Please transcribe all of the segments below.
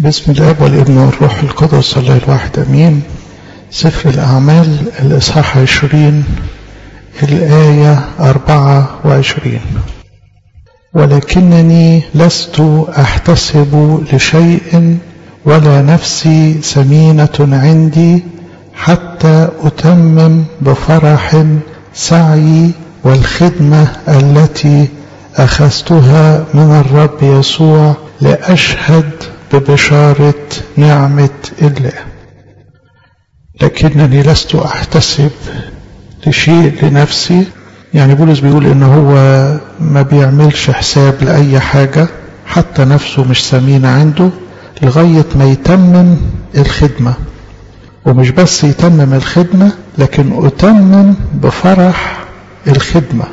بسم الاب والابن والروح القدس الله الواحد امين سفر الاعمال الاصحاح عشرين الايه اربعه وعشرين ولكنني لست احتسب لشيء ولا نفسي سمينه عندي حتى اتمم بفرح سعي والخدمه التي اخذتها من الرب يسوع لاشهد ببشاره نعمه الله لكنني لست احتسب لشيء لنفسي يعني بولس بيقول ان هو ما بيعملش حساب لاي حاجه حتى نفسه مش ثمينه عنده لغايه ما يتمم الخدمه ومش بس يتمم الخدمه لكن اتمم بفرح الخدمه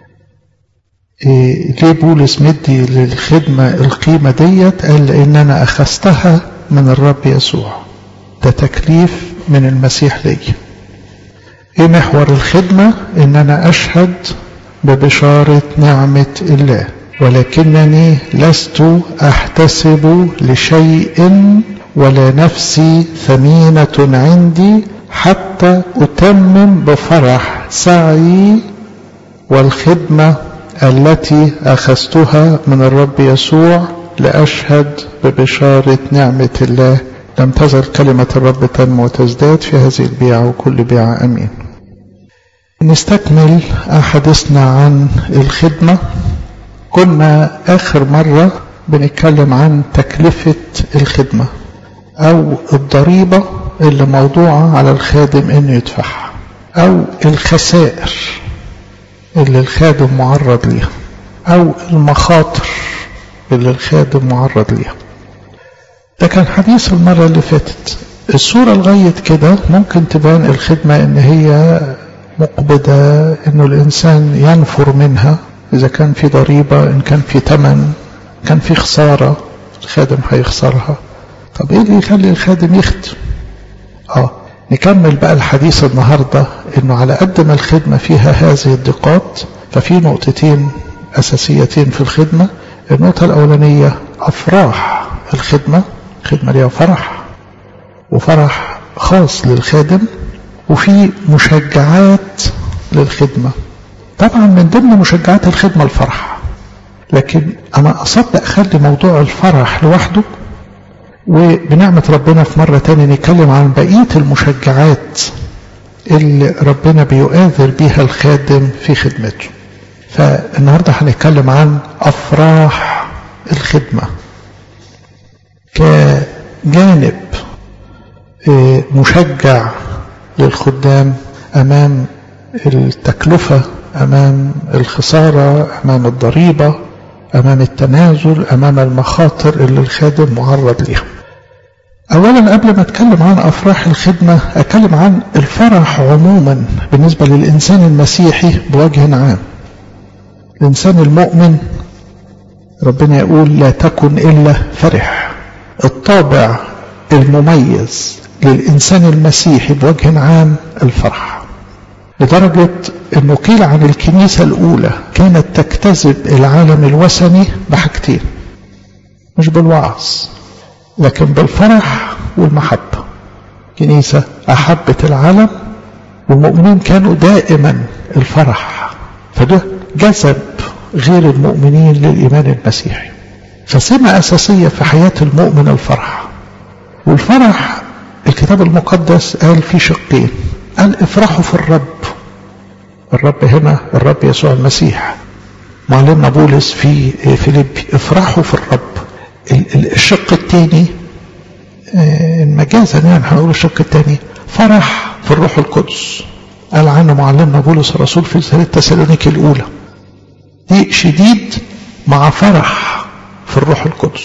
إيه ليه بولس مدي للخدمة القيمة ديت قال لأن أنا أخذتها من الرب يسوع ده تكليف من المسيح لي إيه محور الخدمة إن أنا أشهد ببشارة نعمة الله ولكنني لست أحتسب لشيء ولا نفسي ثمينة عندي حتى أتمم بفرح سعي والخدمة التي أخذتها من الرب يسوع لأشهد ببشارة نعمة الله لم تزل كلمة الرب تنمو وتزداد في هذه البيعة وكل بيعة أمين نستكمل أحدثنا عن الخدمة كنا آخر مرة بنتكلم عن تكلفة الخدمة أو الضريبة اللي موضوعة على الخادم إنه يدفعها أو الخسائر اللي الخادم معرض ليها أو المخاطر اللي الخادم معرض ليها ده كان حديث المرة اللي فاتت الصورة لغاية كده ممكن تبان الخدمة إن هي مقبضة إنه الإنسان ينفر منها إذا كان في ضريبة إن كان في تمن كان في خسارة الخادم هيخسرها طب إيه اللي يخلي الخادم يخدم؟ آه نكمل بقى الحديث النهاردة انه على قد ما الخدمة فيها هذه الدقات ففي نقطتين اساسيتين في الخدمة النقطة الاولانية افراح الخدمة الخدمة ليها فرح وفرح خاص للخادم وفي مشجعات للخدمة طبعا من ضمن مشجعات الخدمة الفرح لكن انا اصدق اخلي موضوع الفرح لوحده وبنعمة ربنا في مرة تانية نتكلم عن بقية المشجعات اللي ربنا بيؤثر بيها الخادم في خدمته فالنهاردة هنتكلم عن أفراح الخدمة كجانب مشجع للخدام أمام التكلفة أمام الخسارة أمام الضريبة أمام التنازل أمام المخاطر اللي الخادم معرض ليها أولا قبل ما أتكلم عن أفراح الخدمة أتكلم عن الفرح عموما بالنسبة للإنسان المسيحي بوجه عام الإنسان المؤمن ربنا يقول لا تكن إلا فرح الطابع المميز للإنسان المسيحي بوجه عام الفرح لدرجة أنه قيل عن الكنيسة الأولى كانت تجتذب العالم الوثني بحاجتين مش بالوعظ لكن بالفرح والمحبة كنيسة أحبت العالم والمؤمنين كانوا دائما الفرح فده جذب غير المؤمنين للإيمان المسيحي فسمة أساسية في حياة المؤمن الفرح والفرح الكتاب المقدس قال في شقين قال افرحوا في الرب الرب هنا الرب يسوع المسيح معلمنا بولس في فيليبي افرحوا في الرب الشق الثاني مجازا يعني هنقول الشق الثاني فرح في الروح القدس قال عنه معلمنا بولس الرسول في رسالة تسالونيكي الأولى ضيق شديد مع فرح في الروح القدس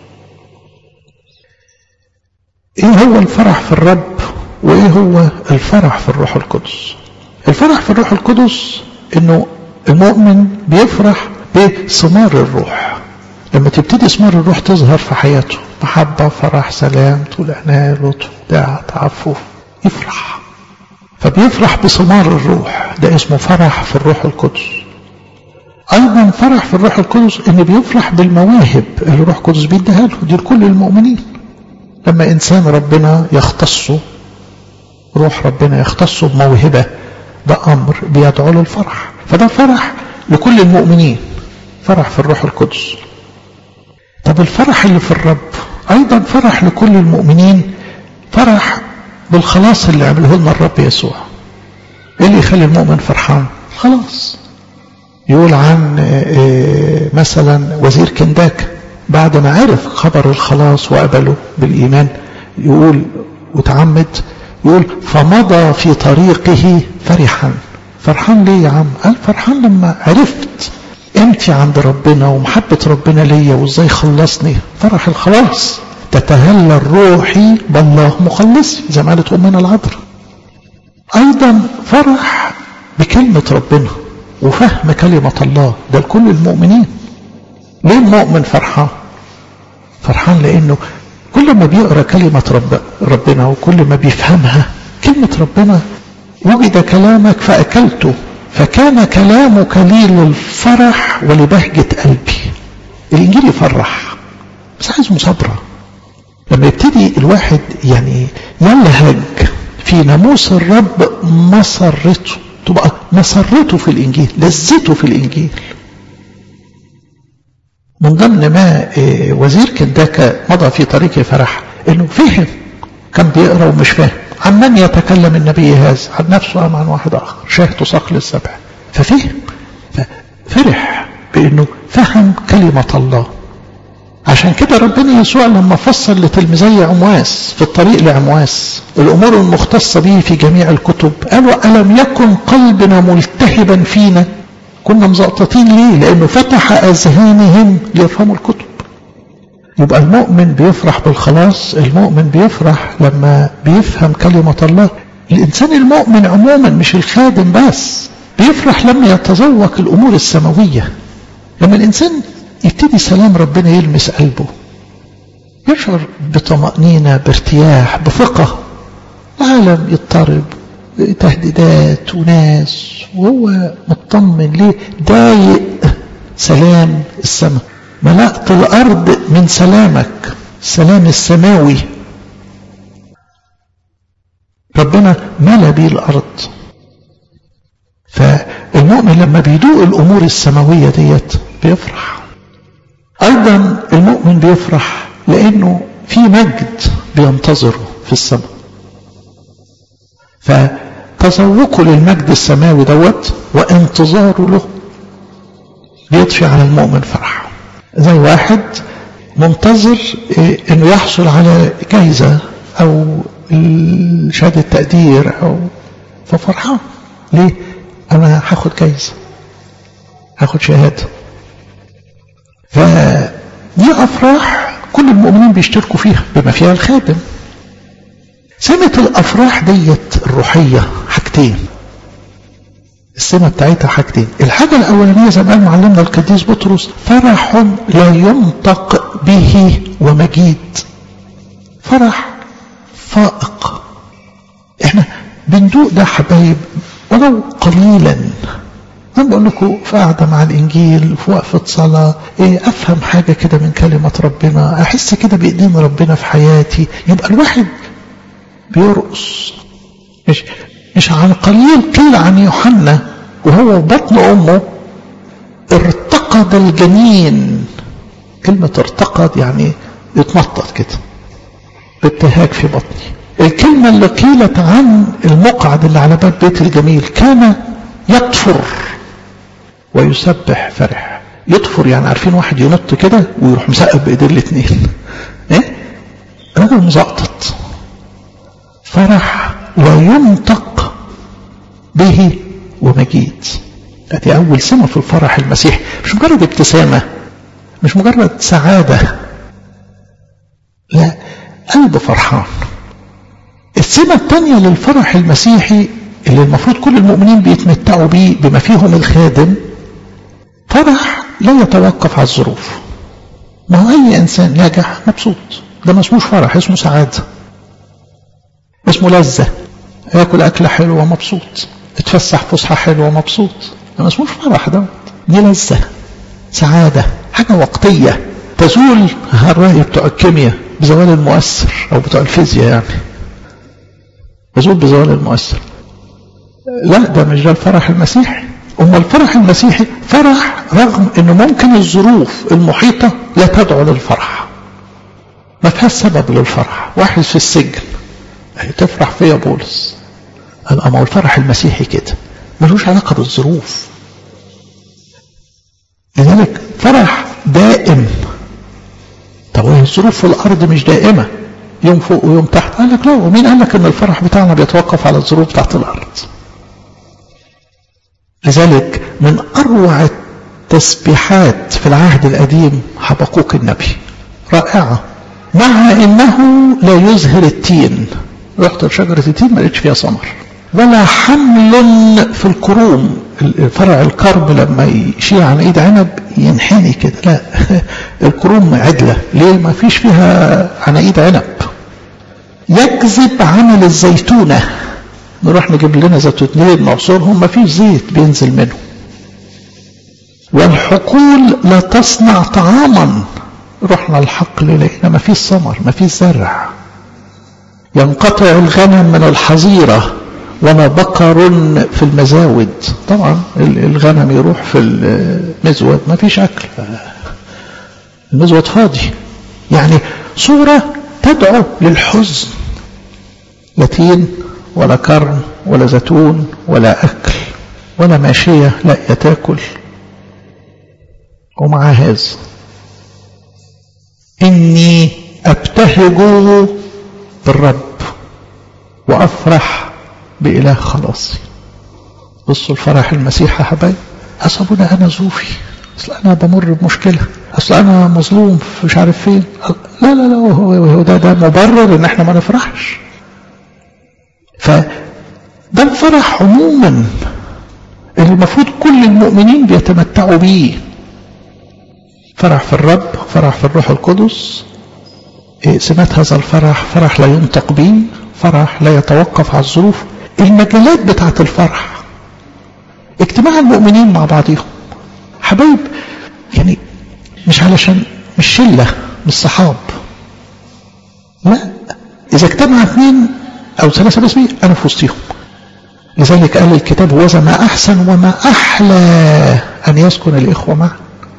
ايه هو الفرح في الرب وايه هو الفرح في الروح القدس الفرح في الروح القدس انه المؤمن بيفرح بثمار الروح لما تبتدي ثمار الروح تظهر في حياته محبة فرح سلام طول عناية لطف داع تعفف يفرح فبيفرح بثمار الروح ده اسمه فرح في الروح القدس أيضا فرح في الروح القدس إن بيفرح بالمواهب اللي الروح القدس بيديها له دي لكل المؤمنين لما إنسان ربنا يختصه روح ربنا يختصه بموهبة ده أمر بيدعو للفرح فده فرح لكل المؤمنين فرح في الروح القدس طب الفرح اللي في الرب أيضا فرح لكل المؤمنين فرح بالخلاص اللي عمله لنا الرب يسوع ايه اللي يخلي المؤمن فرحان خلاص يقول عن مثلا وزير كنداك بعد ما عرف خبر الخلاص وقبله بالإيمان يقول وتعمد يقول فمضى في طريقه فرحا فرحان ليه يا عم قال فرحان لما عرفت قيمتي عند ربنا ومحبة ربنا ليا وازاي خلصني فرح الخلاص تتهلى روحي بالله مخلصي زي ما قالت أمنا العذراء أيضا فرح بكلمة ربنا وفهم كلمة الله ده لكل المؤمنين ليه المؤمن فرحان فرحان لأنه كل ما بيقرأ كلمة رب ربنا وكل ما بيفهمها كلمة ربنا وجد كلامك فأكلته فكان كلامك لي للفرح ولبهجة قلبي الإنجيل يفرح بس عايز مصابرة لما يبتدي الواحد يعني يلهج في ناموس الرب مسرته تبقى مسرته في الإنجيل لذته في الإنجيل من ضمن ما وزير كنداكا مضى في طريق فرح انه فهم كان بيقرا ومش فاهم عن من يتكلم النبي هذا عن نفسه ام عن واحد اخر شاهد صقل السبع ففهم ففرح بانه فهم كلمه الله عشان كده ربنا يسوع لما فصل لتلميذي عمواس في الطريق لعمواس الامور المختصه به في جميع الكتب قالوا الم يكن قلبنا ملتهبا فينا كنا مزقططين ليه لانه فتح اذهانهم ليفهموا الكتب يبقى المؤمن بيفرح بالخلاص المؤمن بيفرح لما بيفهم كلمة الله الإنسان المؤمن عموما مش الخادم بس بيفرح لما يتذوق الأمور السماوية لما الإنسان يبتدي سلام ربنا يلمس قلبه يشعر بطمأنينة بارتياح بثقة العالم يضطرب تهديدات وناس وهو مطمن ليه ضايق سلام السماء ملأت الأرض من سلامك السلام السماوي ربنا ملا بيه الأرض فالمؤمن لما بيدوق الأمور السماوية ديت بيفرح أيضا المؤمن بيفرح لأنه في مجد بينتظره في السماء فتذوقه للمجد السماوي دوت وانتظاره له بيضفي على المؤمن فرح زي واحد منتظر انه يحصل على جايزة او شهادة تقدير او ففرحان ليه انا هاخد جايزة هاخد شهادة فدي افراح كل المؤمنين بيشتركوا فيها بما فيها الخادم سمة الافراح ديت الروحية حاجتين السمة بتاعتها حاجتين الحاجة الأولانية زي ما قال معلمنا القديس بطرس فرح لا ينطق به ومجيد فرح فائق احنا بندوق ده حبايب ولو قليلا أنا بقول لكم في قاعدة مع الإنجيل في وقفة صلاة إيه أفهم حاجة كده من كلمة ربنا أحس كده بإيدين ربنا في حياتي يبقى الواحد بيرقص مش مش عن قليل قيل عن يوحنا وهو بطن أمه ارتقد الجنين كلمة ارتقد يعني يتنطط كده ابتهاج في بطني الكلمة اللي قيلت عن المقعد اللي على باب بيت الجميل كان يطفر ويسبح فرح يطفر يعني عارفين واحد ينط كده ويروح مسقف بايديه الاثنين ايه راجل مزقطط فرح لا ينطق به ومجيد ادي اول سمه في الفرح المسيحي مش مجرد ابتسامه مش مجرد سعاده لا قلب فرحان السمه الثانيه للفرح المسيحي اللي المفروض كل المؤمنين بيتمتعوا بيه بما فيهم الخادم فرح لا يتوقف على الظروف ما هو اي انسان ناجح مبسوط ده ما اسموش فرح اسمه سعاده اسمه لذة ياكل أكلة حلوة مبسوط اتفسح فسحة حلوة مبسوط ما اسموش فرح دوت دي لذة سعادة حاجة وقتية تزول الرأي بتوع الكيمياء بزوال المؤثر أو بتوع الفيزياء يعني يزول بزوال المؤثر لا ده مش ده الفرح المسيحي أما الفرح المسيحي فرح رغم أنه ممكن الظروف المحيطة لا تدعو للفرح ما فيهاش سبب للفرح واحد في السجن تفرح فيا بولس قال أما الفرح المسيحي كده ملوش علاقة بالظروف لذلك فرح دائم طب الظروف في الأرض مش دائمة يوم فوق ويوم تحت قال لك لا ومين قال لك ان الفرح بتاعنا بيتوقف على الظروف بتاعت الأرض لذلك من أروع التسبيحات في العهد القديم حبقوك النبي رائعة مع انه لا يزهر التين رحت لشجرة التين ما لقيتش فيها ثمر ولا حمل في الكروم فرع الكرب لما يشيل عن ايد عنب ينحني كده لا الكروم عدلة ليه ما فيش فيها عنايد عنب يكذب عمل الزيتونة نروح نجيب لنا زيتونين نعصرهم ما فيش زيت بينزل منه والحقول لا تصنع طعاما رحنا الحقل لقينا ما فيش ثمر ما فيش زرع ينقطع الغنم من الحظيرة وما بقر في المزاود طبعا الغنم يروح في المزود ما فيش أكل المزود فاضي يعني صورة تدعو للحزن لا تين ولا كرم ولا زيتون ولا أكل ولا ماشية لا تاكل ومع هذا إني أبتهج بالرب وأفرح بإله خلاصي بصوا الفرح المسيح يا حبايب أصابنا أنا زوفي أصل أنا بمر بمشكلة أصل أنا مظلوم مش عارف فين لا لا لا هو ده ده مبرر إن إحنا ما نفرحش فده الفرح عموما اللي المفروض كل المؤمنين بيتمتعوا بيه فرح في الرب فرح في الروح القدس سمات هذا الفرح فرح لا ينطق به فرح لا يتوقف على الظروف المجالات بتاعت الفرح اجتماع المؤمنين مع بعضهم حبايب يعني مش علشان مش شلة مش صحاب لا إذا اجتمع اثنين أو ثلاثة بس أنا في وسطهم لذلك قال الكتاب وذا ما أحسن وما أحلى أن يسكن الإخوة معا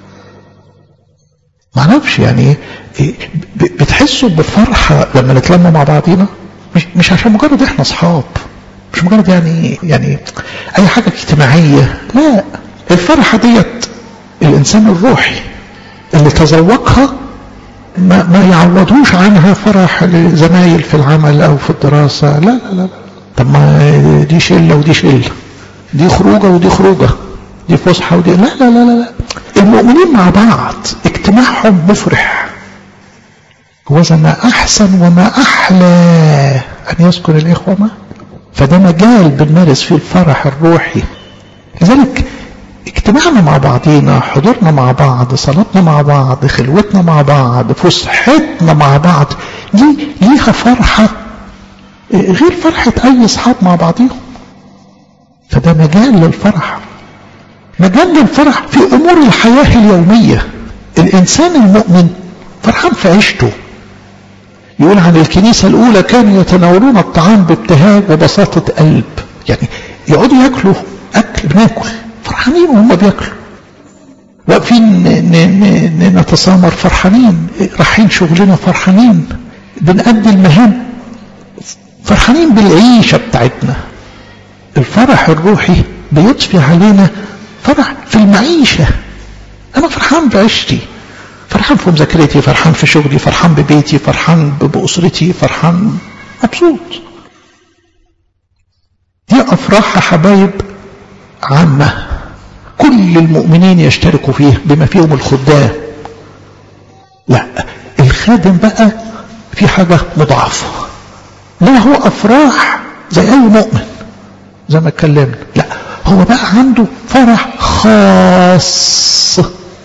ما اعرفش يعني بتحسوا بفرحة لما نتلم مع بعضينا مش, مش عشان مجرد احنا اصحاب مش مجرد يعني يعني اي حاجة اجتماعية لا الفرحة ديت الانسان الروحي اللي تذوقها ما, ما يعوضوش عنها فرح لزمايل في العمل او في الدراسة لا لا لا طب ما دي شلة ودي شلة دي خروجة ودي خروجة دي فسحة ودي لا لا لا لا المؤمنين مع بعض اجتماعهم مفرح وذا ما أحسن وما أحلى أن يسكن الإخوة معه فده مجال بنمارس فيه الفرح الروحي لذلك اجتماعنا مع بعضينا حضورنا مع بعض صلاتنا مع بعض خلوتنا مع بعض فسحتنا مع بعض دي ليها فرحة غير فرحة أي أصحاب مع بعضهم فده مجال للفرح مجال للفرح في أمور الحياة اليومية الإنسان المؤمن فرحان في عيشته يقول عن الكنيسة الأولى كانوا يتناولون الطعام بابتهاج وبساطة قلب يعني يقعدوا ياكلوا أكل بناكل فرحانين وهم بياكلوا واقفين نتسامر فرحانين رايحين شغلنا فرحانين بنأدي المهام فرحانين بالعيشة بتاعتنا الفرح الروحي بيضفي علينا فرح في المعيشة أنا فرحان بعيشتي فرحان في مذاكرتي فرحان في شغلي فرحان ببيتي فرحان بأسرتي فرحان مبسوط دي أفراح حبايب عامة كل المؤمنين يشتركوا فيه بما فيهم الخدام لا الخادم بقى في حاجة مضاعفة لا هو أفراح زي أي مؤمن زي ما اتكلمنا لا هو بقى عنده فرح خاص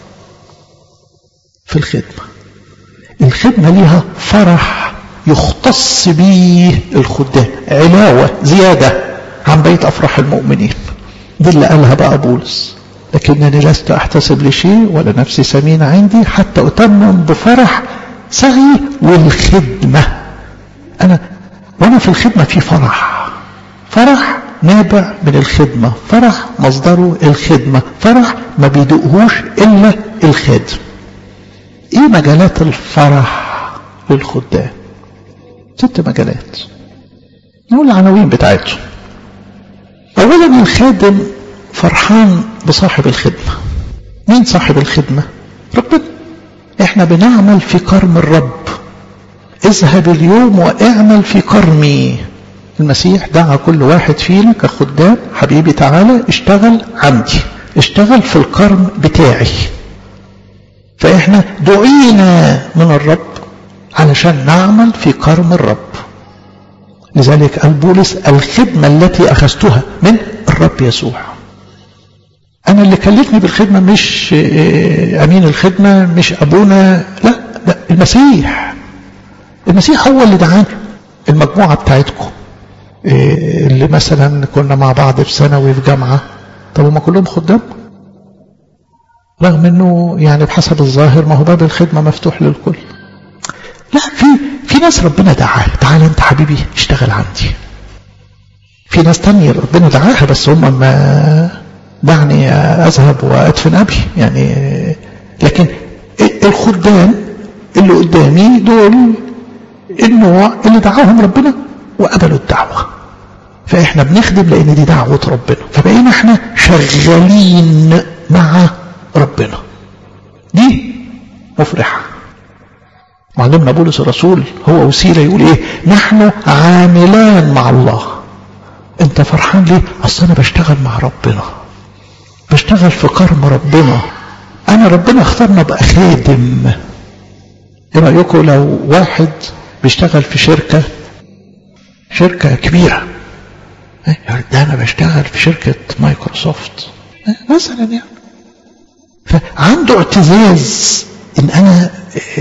في الخدمة الخدمة ليها فرح يختص به الخدام علاوة زيادة عن بقية أفراح المؤمنين دي اللي قالها بقى بولس لكنني لست أحتسب لشيء ولا نفسي سمين عندي حتى أتمم بفرح سعي والخدمة أنا وأنا في الخدمة في فرح فرح نابع من الخدمة فرح مصدره الخدمة فرح ما بيدقهوش إلا الخادم إيه مجالات الفرح للخدام ست مجالات نقول العناوين بتاعته أولا الخادم فرحان بصاحب الخدمة مين صاحب الخدمة ربنا احنا بنعمل في كرم الرب اذهب اليوم واعمل في كرمي المسيح دعا كل واحد فينا كخدام حبيبي تعالى اشتغل عندي اشتغل في الكرم بتاعي فاحنا دعينا من الرب علشان نعمل في كرم الرب لذلك قال بولس الخدمة التي أخذتها من الرب يسوع أنا اللي كلفني بالخدمة مش أمين الخدمة مش أبونا لا ده المسيح المسيح هو اللي دعاني المجموعة بتاعتكم اللي مثلا كنا مع بعض في ثانوي في جامعة طب هم كلهم خدام رغم انه يعني بحسب الظاهر ما هو باب الخدمة مفتوح للكل لا في في ناس ربنا دعاها تعال انت حبيبي اشتغل عندي في ناس تانية ربنا دعاها بس هم ما دعني اذهب وادفن ابي يعني لكن الخدام اللي قدامي دول النوع اللي دعاهم ربنا وقبلوا الدعوة فاحنا بنخدم لان دي دعوة ربنا فبقينا احنا شغالين مع ربنا دي مفرحة معلمنا بولس الرسول هو وسيلة يقول ايه نحن عاملان مع الله انت فرحان ليه اصل انا بشتغل مع ربنا بشتغل في كرم ربنا انا ربنا اختارنا ابقى خادم ايه رايكم لو واحد بيشتغل في شركة شركة كبيرة ده انا بشتغل في شركة مايكروسوفت مثلا يعني فعنده اعتزاز ان انا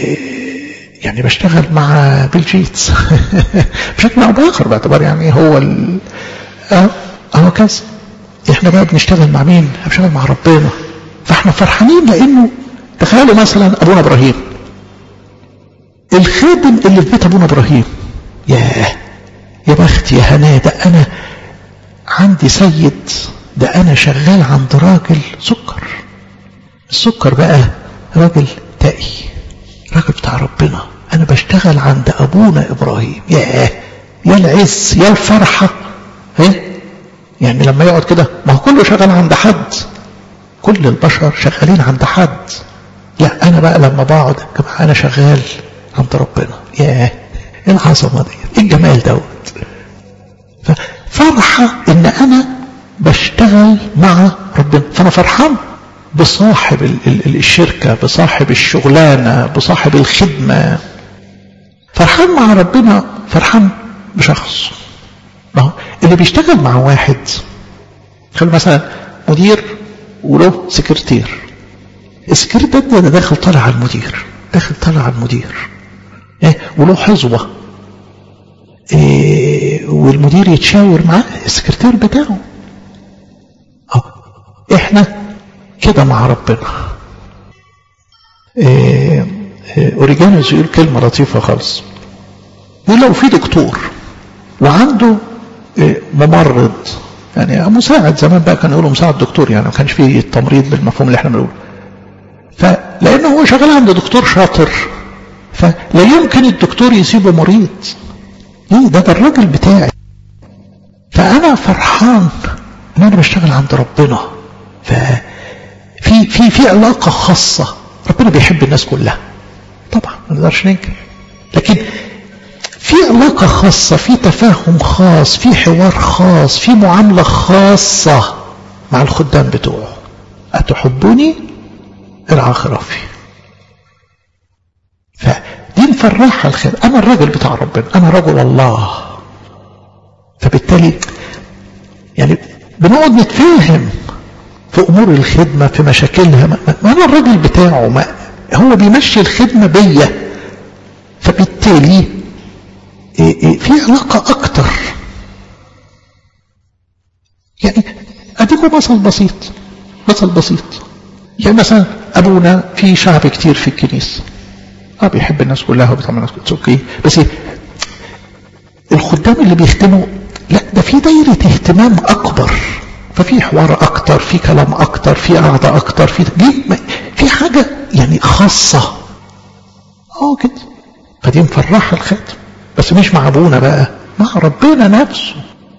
يعني بشتغل مع بيل جيتس بشكل او باخر باعتبار يعني هو ال... اه اه كذا احنا بقى بنشتغل مع مين؟ بنشتغل مع ربنا فاحنا فرحانين لانه تخيلوا مثلا ابونا ابراهيم الخادم اللي في بيت ابونا ابراهيم ياه يا بخت يا هناه ده انا عندي سيد ده انا شغال عند راجل سكر السكر بقى راجل تقي راجل بتاع ربنا انا بشتغل عند ابونا ابراهيم ياه يا العز يا الفرحه ايه يعني لما يقعد كده ما هو كله شغال عند حد كل البشر شغالين عند حد لا انا بقى لما بقعد كما انا شغال عند ربنا ياه ايه العظمه دي ايه الجمال دوت ففرحه ان انا بشتغل مع ربنا فانا فرحان بصاحب ال ال الشركة بصاحب الشغلانة بصاحب الخدمة فرحان مع ربنا فرحان بشخص ما هو اللي بيشتغل مع واحد خلي مثلا مدير وله سكرتير السكرتير ده, ده داخل طالع على المدير داخل طالع على المدير إيه وله حظوة إيه والمدير يتشاور معاه السكرتير بتاعه أه احنا كده مع ربنا إيه إيه اوريجانوس يقول كلمة لطيفة خالص يقول لو في دكتور وعنده إيه ممرض يعني مساعد زمان بقى كانوا يقولوا مساعد دكتور يعني ما كانش فيه التمريض بالمفهوم اللي احنا بنقوله فلانه هو شغال عند دكتور شاطر فلا يمكن الدكتور يسيبه مريض ليه ده ده الراجل بتاعي فانا فرحان ان انا بشتغل عند ربنا ف في في في علاقة خاصة ربنا بيحب الناس كلها طبعا ما نقدرش ننكر لكن في علاقة خاصة في تفاهم خاص في حوار خاص في معاملة خاصة مع الخدام بتوعه أتحبوني ارعى خرافي فدي مفرحة الخير أنا الراجل بتاع ربنا أنا رجل الله فبالتالي يعني بنقعد نتفاهم في امور الخدمه في مشاكلها ما انا الراجل بتاعه ما هو بيمشي الخدمه بيا فبالتالي في علاقه اكتر يعني اديكم مثل بسيط مثل بسيط يعني مثلا ابونا في شعب كتير في الكنيسه اه بيحب الناس كلها وبيطعم الناس كلها اوكي بس الخدام اللي بيخدموا لا ده في دايرة اهتمام اكبر ففي حوار اكتر في كلام اكتر في قعدة اكتر في ليه في حاجة يعني خاصة اه كده فدي مفرحة الخادم بس مش مع ابونا بقى مع ربنا نفسه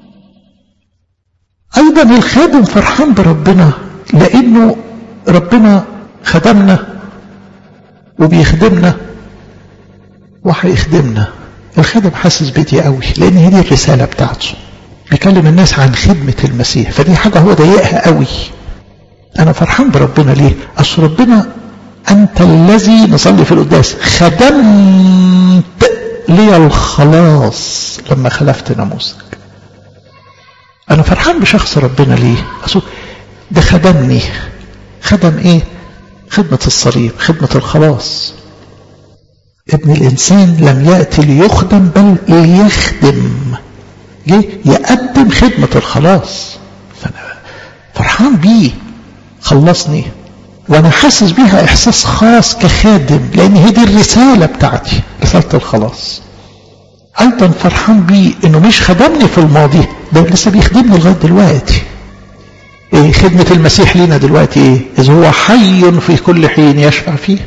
ايضا الخادم فرحان بربنا لانه ربنا خدمنا وبيخدمنا وهيخدمنا الخادم حاسس بيدي قوي لان هي دي الرساله بتاعته بيكلم الناس عن خدمه المسيح فدي حاجه هو ضايقها قوي انا فرحان بربنا ليه اصل ربنا انت الذي نصلي في القداس خدمت لي الخلاص لما خلفت ناموسك انا فرحان بشخص ربنا ليه اصل ده خدمني خدم ايه خدمة الصليب خدمة الخلاص ابن الإنسان لم يأتي ليخدم بل ليخدم جه يقدم خدمة الخلاص فأنا فرحان بيه خلصني وأنا حاسس بيها إحساس خاص كخادم لأن هي دي الرسالة بتاعتي رسالة الخلاص أيضا فرحان بيه إنه مش خدمني في الماضي ده لسه بيخدمني لغاية دلوقتي إيه خدمة المسيح لينا دلوقتي إيه إذ هو حي في كل حين يشفع فيه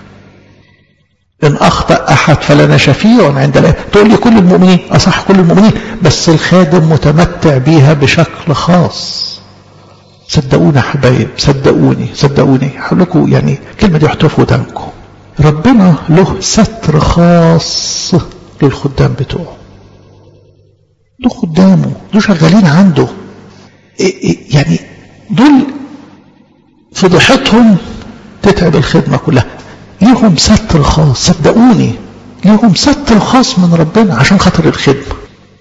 إن أخطأ أحد فلنا شفيع عند الآب تقول لي كل المؤمنين أصح كل المؤمنين بس الخادم متمتع بيها بشكل خاص صدقوني يا حبايب صدقوني صدقوني هقول لكم يعني الكلمة دي احطوها في ودانكم ربنا له ستر خاص للخدام بتوعه دول خدامه دول شغالين عنده يعني دول فضيحتهم تتعب الخدمة كلها ليهم ستر خاص صدقوني ليهم ستر خاص من ربنا عشان خاطر الخدمة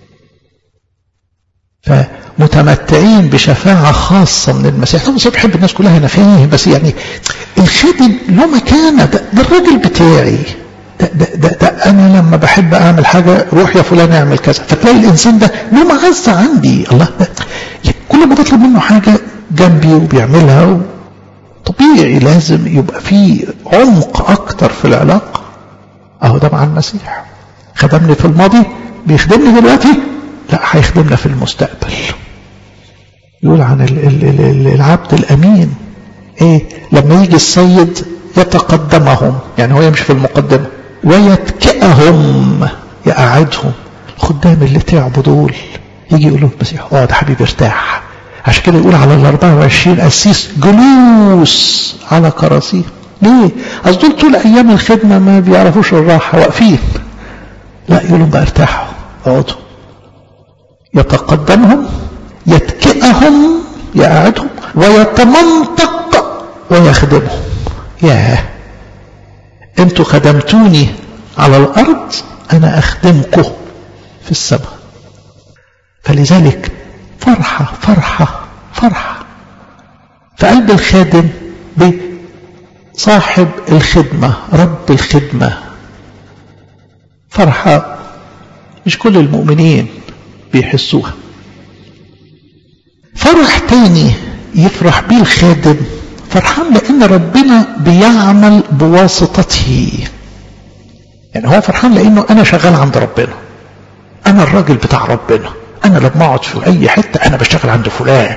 فمتمتعين بشفاعة خاصة من المسيح طبعا بحب الناس كلها أنا فاهم بس يعني الخادم له مكانة ده, ده الراجل بتاعي ده, ده, ده, ده أنا لما بحب أعمل حاجة روح يا فلان اعمل كذا فتلاقي الإنسان ده له معزة عندي الله ده كل ما بطلب منه حاجة جنبي وبيعملها طبيعي لازم يبقى في عمق أكتر في العلاقة أهو ده مع المسيح خدمني في الماضي بيخدمني دلوقتي لا هيخدمنا في المستقبل يقول عن ال ال ال العبد الأمين إيه لما يجي السيد يتقدمهم يعني هو يمشي في المقدمة ويتكئهم يقعدهم الخدام اللي تعبوا دول يجي يقول له المسيح اه ده حبيبي ارتاح عشان كده يقول على ال 24 قسيس جلوس على كراسي ليه؟ اصل دول طول ايام الخدمه ما بيعرفوش الراحه واقفين لا يقول لهم بقى ارتاحوا اقعدوا يتقدمهم يتكئهم يقعدهم ويتمنطق ويخدمهم ياه انتوا خدمتوني على الارض انا اخدمكم في السماء فلذلك فرحة فرحة فرحة فقلب الخادم بصاحب الخدمة رب الخدمة فرحة مش كل المؤمنين بيحسوها فرح تاني يفرح بيه الخادم فرحان لأن ربنا بيعمل بواسطته يعني هو فرحان لأنه أنا شغال عند ربنا أنا الراجل بتاع ربنا أنا لما أقعد في أي حتة أنا بشتغل عند فلان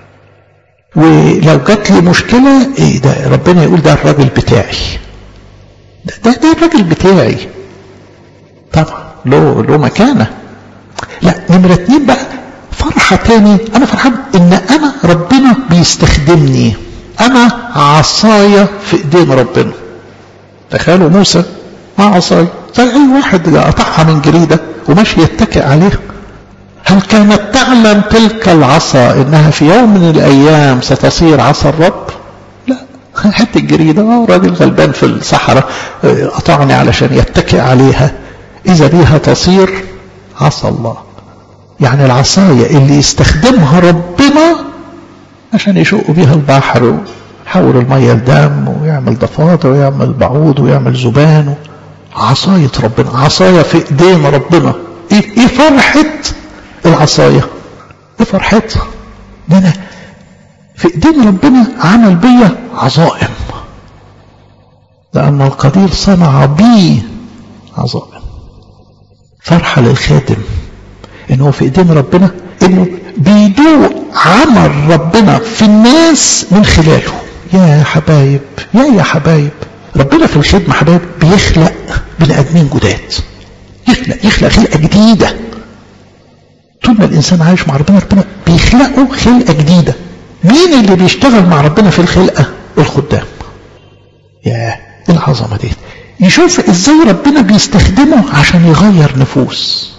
ولو جات لي مشكلة إيه ده ربنا يقول ده الراجل بتاعي ده, ده, ده الراجل بتاعي طبعا له له مكانة لا نمرة اتنين بقى فرحة تاني أنا فرحان إن أنا ربنا بيستخدمني أنا عصايا في إيدين ربنا تخيلوا موسى مع عصايا زي أي واحد قطعها من جريدة وماشي يتكئ عليها هل كانت تعلم تلك العصا انها في يوم من الايام ستصير عصا الرب لا حتى الجريدة راجل غلبان في الصحراء قطعني علشان يتكئ عليها اذا بيها تصير عصا الله يعني العصاية اللي يستخدمها ربنا عشان يشق بيها البحر ويحول المية لدم ويعمل ضفادع ويعمل بعوض ويعمل زبان عصاية ربنا عصاية في ايدين ربنا ايه, إيه فرحة العصاية ايه فرحتها ده انا في ايدين ربنا عمل بيا عظائم لأن القدير صنع بي عظائم فرحة للخادم إن هو في إيدين ربنا إنه بيدوق عمل ربنا في الناس من خلاله يا حبايب يا يا حبايب ربنا في الخدمة حبايب بيخلق بني آدمين جداد يخلق يخلق خلقة جديدة طول ما الإنسان عايش مع ربنا ربنا بيخلقه خلقة جديدة مين اللي بيشتغل مع ربنا في الخلقة الخدام يا ايه العظمة دي يشوف ازاي ربنا بيستخدمه عشان يغير نفوس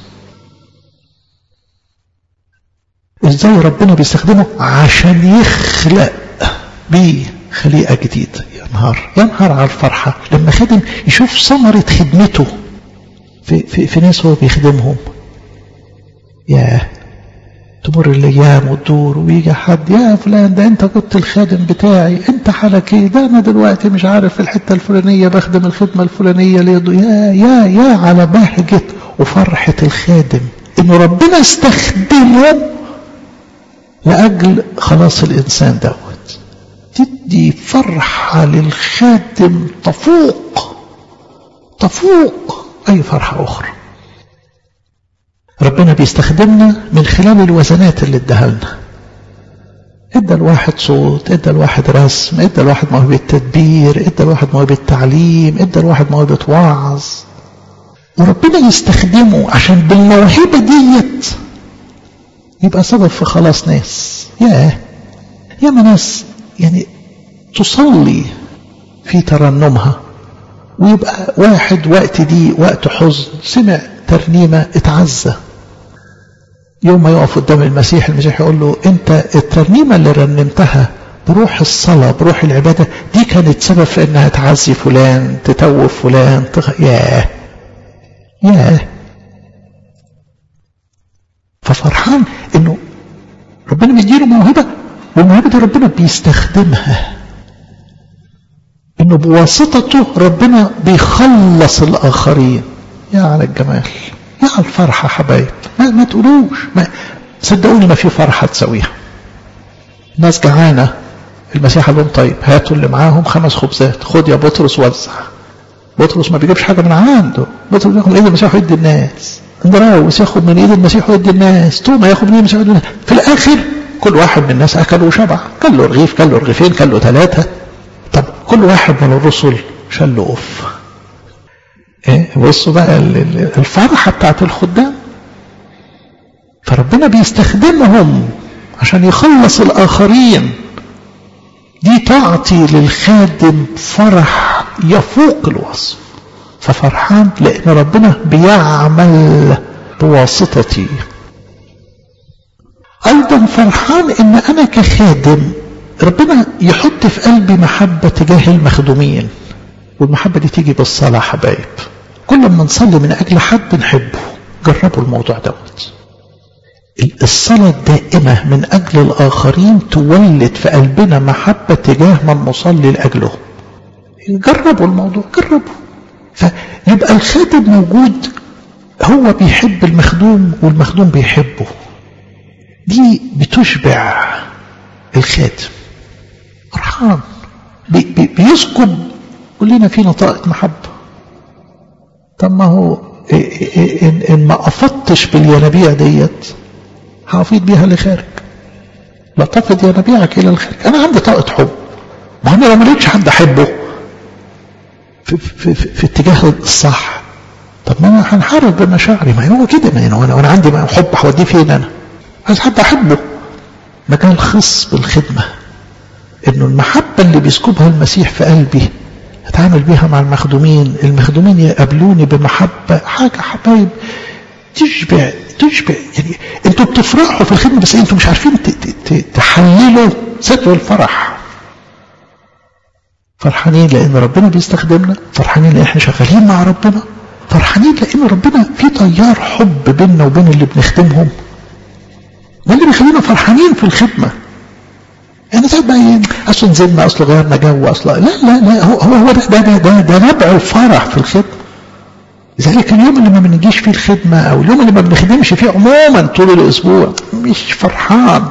ازاي ربنا بيستخدمه عشان يخلق بيه خليقة جديدة يا نهار يا نهار على الفرحة لما خدم يشوف ثمرة خدمته في, في, في ناس هو بيخدمهم يا تمر الايام وتدور ويجي حد يا فلان ده انت كنت الخادم بتاعي انت حالك ايه ده انا دلوقتي مش عارف في الحته الفلانيه بخدم الخدمه الفلانيه ليه يا يا يا على بهجه وفرحه الخادم انه ربنا استخدمه لاجل خلاص الانسان دوت تدي فرحه للخادم تفوق تفوق اي فرحه اخرى ربنا بيستخدمنا من خلال الوزنات اللي اداها لنا ادى الواحد صوت ادى الواحد رسم ادى الواحد موهبة تدبير ادى الواحد موهبة تعليم ادى الواحد موهبة وعظ وربنا يستخدمه عشان بالموهبة ديت يبقى سبب في خلاص ناس ياه ياما ناس يعني تصلي في ترنمها ويبقى واحد وقت دي وقت حزن سمع ترنيمة اتعزى يوم ما يقف قدام المسيح المسيح يقول له انت الترنيمة اللي رنمتها بروح الصلاة بروح العبادة دي كانت سبب في انها تعزي فلان تتوف فلان تغ... ياه ياه ففرحان انه ربنا بيديله موهبة والموهبة دي ربنا بيستخدمها انه بواسطته ربنا بيخلص الاخرين يا على الجمال يا على الفرحة حبايب ما, ما تقولوش ما صدقوني ما في فرحة تسويها ناس جعانة المسيح قال لهم طيب هاتوا اللي معاهم خمس خبزات خد يا بطرس وزع بطرس ما بيجيبش حاجة من عنده بطرس ياخد من ايد المسيح ويدي الناس اندراوس ياخد من ايد المسيح ويدي الناس توما ياخد من ايد المسيح ويدي الناس في الاخر كل واحد من الناس اكل وشبع كل له رغيف كل له رغيفين كل له ثلاثة طب كل واحد من الرسل شال له اوف ايه بصوا بقى الفرحة بتاعت الخدام فربنا بيستخدمهم عشان يخلص الآخرين دي تعطي للخادم فرح يفوق الوصف ففرحان لأن ربنا بيعمل بواسطتي أيضا فرحان إن أنا كخادم ربنا يحط في قلبي محبة تجاه المخدومين والمحبة دي تيجي بالصلاة حبايب كل ما نصلي من أجل حد نحبه جربوا الموضوع دوت الصلاة الدائمة من أجل الآخرين تولد في قلبنا محبة تجاه من نصلي لأجله جربوا الموضوع جربوا فيبقى الخادم موجود هو بيحب المخدوم والمخدوم بيحبه دي بتشبع الخادم فرحان بي بي بيسكب كلنا فينا طاقة محبة طب ما هو إن, إن ما أفضتش بالينابيع ديت هأفيض بيها لخارج لا تفض ينابيعك إلى الخارج أنا عندي طاقة حب ما أنا لو ما لقيتش حد أحبه في, في, في, في اتجاه الصح طب ما أنا هنحارب بمشاعري ما هو كده ما أنا وأنا عندي حب هوديه فين أنا عايز حد أحبه مجال خاص بالخدمة إنه المحبة اللي بيسكبها المسيح في قلبي اتعامل بيها مع المخدومين المخدومين يقابلوني بمحبة حاجة حبايب تشبع تشبع يعني انتوا بتفرحوا في الخدمة بس انتوا مش عارفين تحللوا سر الفرح فرحانين لان ربنا بيستخدمنا فرحانين لان احنا شغالين مع ربنا فرحانين لان ربنا في تيار حب بيننا وبين اللي بنخدمهم ده اللي بيخلينا فرحانين في الخدمه يعني ساعات بقى ايه اصل نزلنا اصل غيرنا جو اصل لا لا لا هو هو هو ده ده ده, ده نبع الفرح في الخدمه لذلك اليوم اللي ما بنجيش فيه الخدمه او اليوم اللي ما بنخدمش فيه عموما طول الاسبوع مش فرحان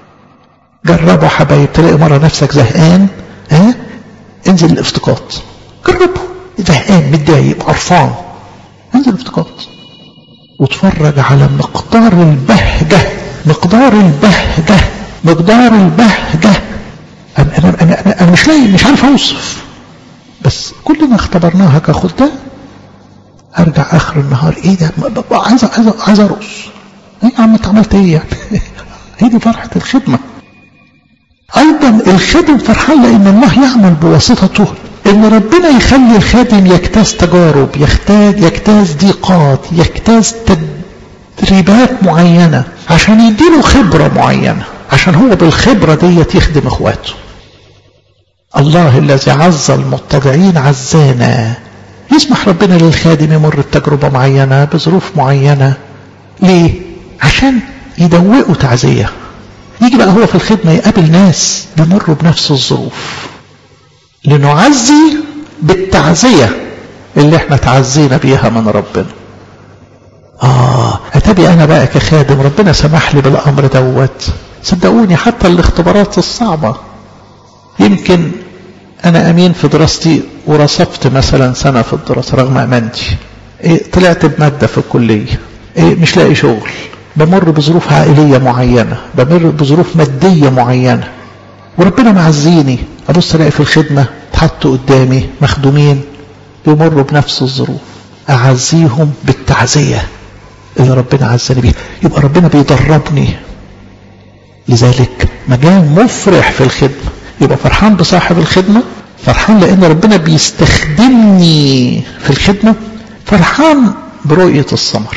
جربوا حبايب تلاقي مره نفسك زهقان ها انزل الافتقاد جربه زهقان متضايق قرفان انزل افتقاد واتفرج على مقدار البهجة مقدار البهجة مقدار البهجة أنا, أنا, أنا, أنا, أنا مش لاقي مش عارف أوصف بس كلنا اختبرناها كخدام ارجع اخر النهار ايه ده عايز عايز عايز ارقص ايه يا عم انت عملت ايه يعني هي دي فرحه الخدمه ايضا الخادم فرحان لان الله يعمل بواسطته ان ربنا يخلي الخادم يجتاز تجارب يجتاز يجتاز ضيقات يجتاز تدريبات معينه عشان يديله خبره معينه عشان هو بالخبره ديت يخدم اخواته الله الذي عز المتضعين عزانا يسمح ربنا للخادم يمر بتجربة معينة بظروف معينة ليه؟ عشان يدوقوا تعزية يجي بقى هو في الخدمة يقابل ناس بيمروا بنفس الظروف لنعزي بالتعزية اللي احنا تعزينا بيها من ربنا آه أتبي أنا بقى كخادم ربنا سمح لي بالأمر دوت صدقوني حتى الاختبارات الصعبة يمكن أنا أمين في دراستي ورصفت مثلا سنة في الدراسة رغم أمانتي إيه طلعت بمادة في الكلية إيه مش لاقي شغل بمر بظروف عائلية معينة بمر بظروف مادية معينة وربنا معزيني أبص ألاقي في الخدمة اتحطوا قدامي مخدومين بيمروا بنفس الظروف أعزيهم بالتعزية اللي ربنا عزني بيها يبقى ربنا بيدربني لذلك مجال مفرح في الخدمة يبقى فرحان بصاحب الخدمة فرحان لأن ربنا بيستخدمني في الخدمة فرحان برؤية الثمر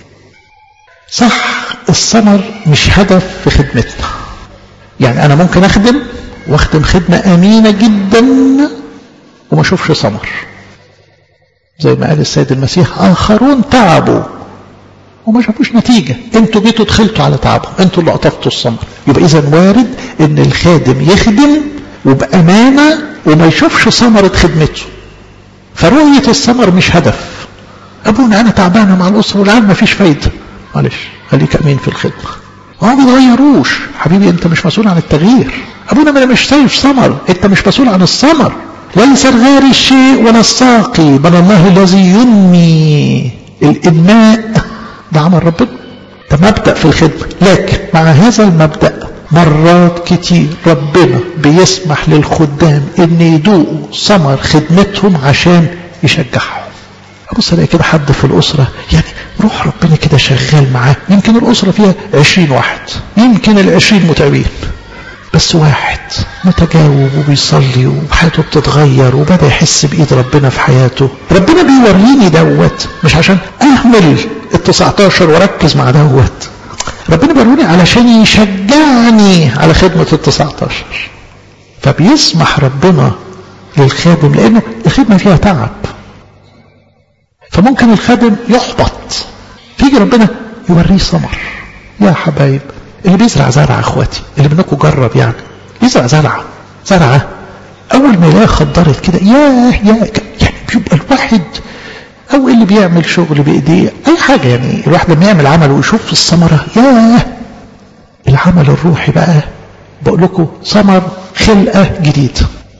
صح الثمر مش هدف في خدمتنا يعني أنا ممكن أخدم واخدم خدمة أمينة جدا وما أشوفش ثمر زي ما قال السيد المسيح آخرون تعبوا وما شافوش نتيجة انتوا جيتوا دخلتوا على تعبهم انتوا اللي قطفتوا الثمر يبقى اذا وارد ان الخادم يخدم وبأمانة وما يشوفش ثمرة خدمته فرؤية الثمر مش هدف ابونا انا تعبانة مع الاسرة والعيال ما فيش فايدة معلش خليك امين في الخدمة ما بيتغيروش حبيبي انت مش مسؤول عن التغيير ابونا ما انا مش شايف ثمر انت مش مسؤول عن الثمر ليس الغير الشيء ولا الساقي بل الله الذي ينمي الانماء ده عمل ربنا ده مبدأ في الخدمة لكن مع هذا المبدأ مرات كتير ربنا بيسمح للخدام ان يدوقوا ثمر خدمتهم عشان يشجعهم ابص الاقي كده حد في الاسره يعني روح ربنا كده شغال معاه يمكن الاسره فيها عشرين واحد يمكن العشرين متعبين بس واحد متجاوب وبيصلي وحياته بتتغير وبدا يحس بايد ربنا في حياته ربنا بيوريني دوت مش عشان اهمل ال 19 واركز مع دوت ربنا بيوريني علشان يشجعني على خدمه ال 19 فبيسمح ربنا للخادم لانه الخدمه فيها تعب فممكن الخادم يحبط فيجي ربنا يوريه ثمر يا حبايب اللي بيزرع زرع اخواتي اللي منكم جرب يعني يزرع زرعه زرعه اول ما يلاقيها خضرت كده ياه يا يعني بيبقى الواحد او اللي بيعمل شغل بايديه اي حاجه يعني الواحد لما يعمل عمل ويشوف الثمره ياه العمل الروحي بقى بقول لكم ثمر خلقه جديده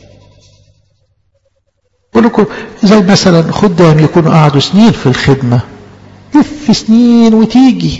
بقول لكم زي مثلا خدام يكونوا قعدوا سنين في الخدمه يف سنين وتيجي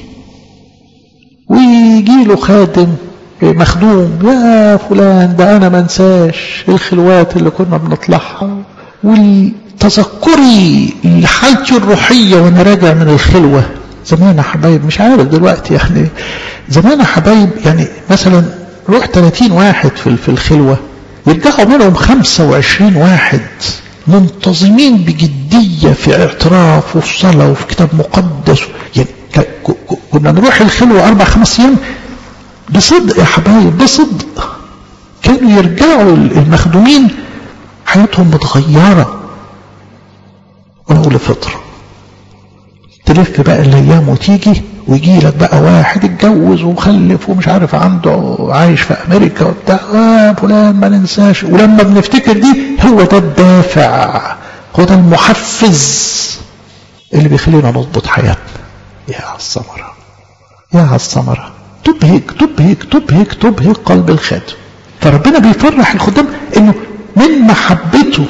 ويجي له خادم مخدوم يا فلان ده انا ما انساش الخلوات اللي كنا بنطلعها والتذكري لحالتي الروحيه وانا راجع من الخلوه زمان يا حبايب مش عارف دلوقتي يعني زمان يا حبايب يعني مثلا روح 30 واحد في في الخلوه يرجعوا منهم 25 واحد منتظمين بجديه في اعتراف وفي صلاه وفي كتاب مقدس يعني كنا نروح الخلوة أربع خمس أيام بصدق يا حبايب بصدق كانوا يرجعوا المخدومين حياتهم متغيرة ونقول لفطرة تلف بقى الأيام وتيجي ويجي لك بقى واحد اتجوز ومخلف ومش عارف عنده عايش في أمريكا وبتاع آه فلان ما ننساش ولما بنفتكر دي هو ده الدافع هو ده المحفز اللي بيخلينا نضبط حياتنا يا على الثمرة يا على الثمرة تبهج تبهج تبهج تبهج قلب الخادم فربنا بيفرح الخدام انه من محبته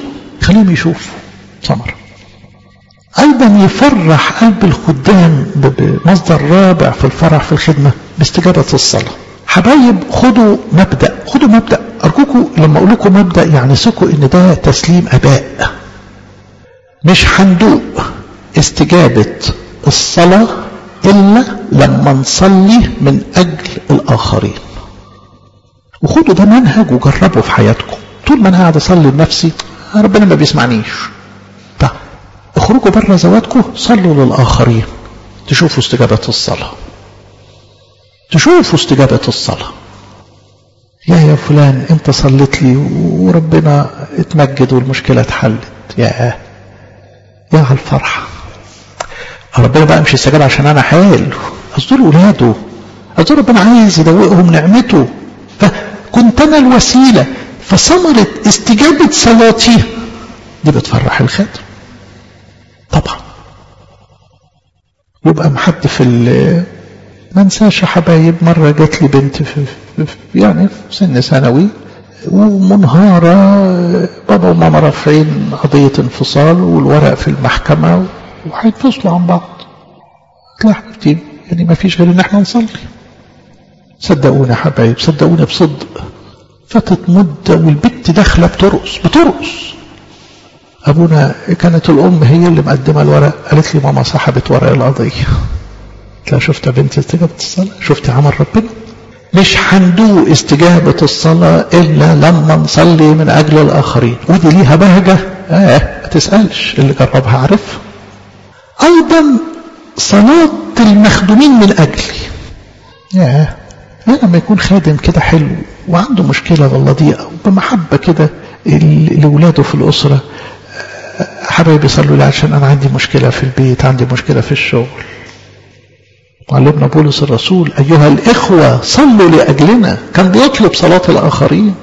خليهم يشوفوا ثمرة أيضا يفرح قلب الخدام بمصدر رابع في الفرح في الخدمة باستجابة الصلاة حبايب خدوا مبدأ خدوا مبدأ أرجوكم لما أقول لكم مبدأ يعني ثقوا إن ده تسليم أباء مش هندوق استجابة الصلاة إلا لما نصلي من أجل الآخرين وخدوا ده منهج وجربوا في حياتكم طول ما أنا قاعد أصلي لنفسي ربنا ما بيسمعنيش طب اخرجوا بره زواتكم صلوا للآخرين تشوفوا استجابة الصلاة تشوفوا استجابة الصلاة يا يا فلان انت صليت لي وربنا اتمجد والمشكلة اتحلت يا يا على الفرحة ربنا بقى مش استجاب عشان انا حال اصدر ولاده اصدر ربنا عايز يدوقهم نعمته فكنت انا الوسيلة فثمرة استجابة صلاتي دي بتفرح الخادم طبعا يبقى محد في ما انساش يا حبايب مرة جات لي بنت في, في, في يعني في سن ثانوي ومنهارة بابا وماما رافعين قضية انفصال والورق في المحكمة وهيتفصلوا عن بعض قلت لها حبيبتي يعني ما فيش غير ان احنا نصلي صدقوني يا حبايب صدقوني بصدق فاتت مدة والبت داخلة بترقص بترقص أبونا كانت الأم هي اللي مقدمة الورق قالت لي ماما صاحبت ورق القضية قلت لها شفت يا بنتي استجابة الصلاة شفت عمل ربنا مش هندوق استجابة الصلاة إلا لما نصلي من أجل الآخرين ودي ليها بهجة آه ما تسألش اللي جربها عارف أيضا صلاة المخدومين من أجلي ياه لما يكون خادم كده حلو وعنده مشكلة ولا ضيقة وبمحبة كده لأولاده في الأسرة حبايبي صلوا لي عشان أنا عندي مشكلة في البيت عندي مشكلة في الشغل معلمنا بولس الرسول أيها الإخوة صلوا لأجلنا كان بيطلب صلاة الآخرين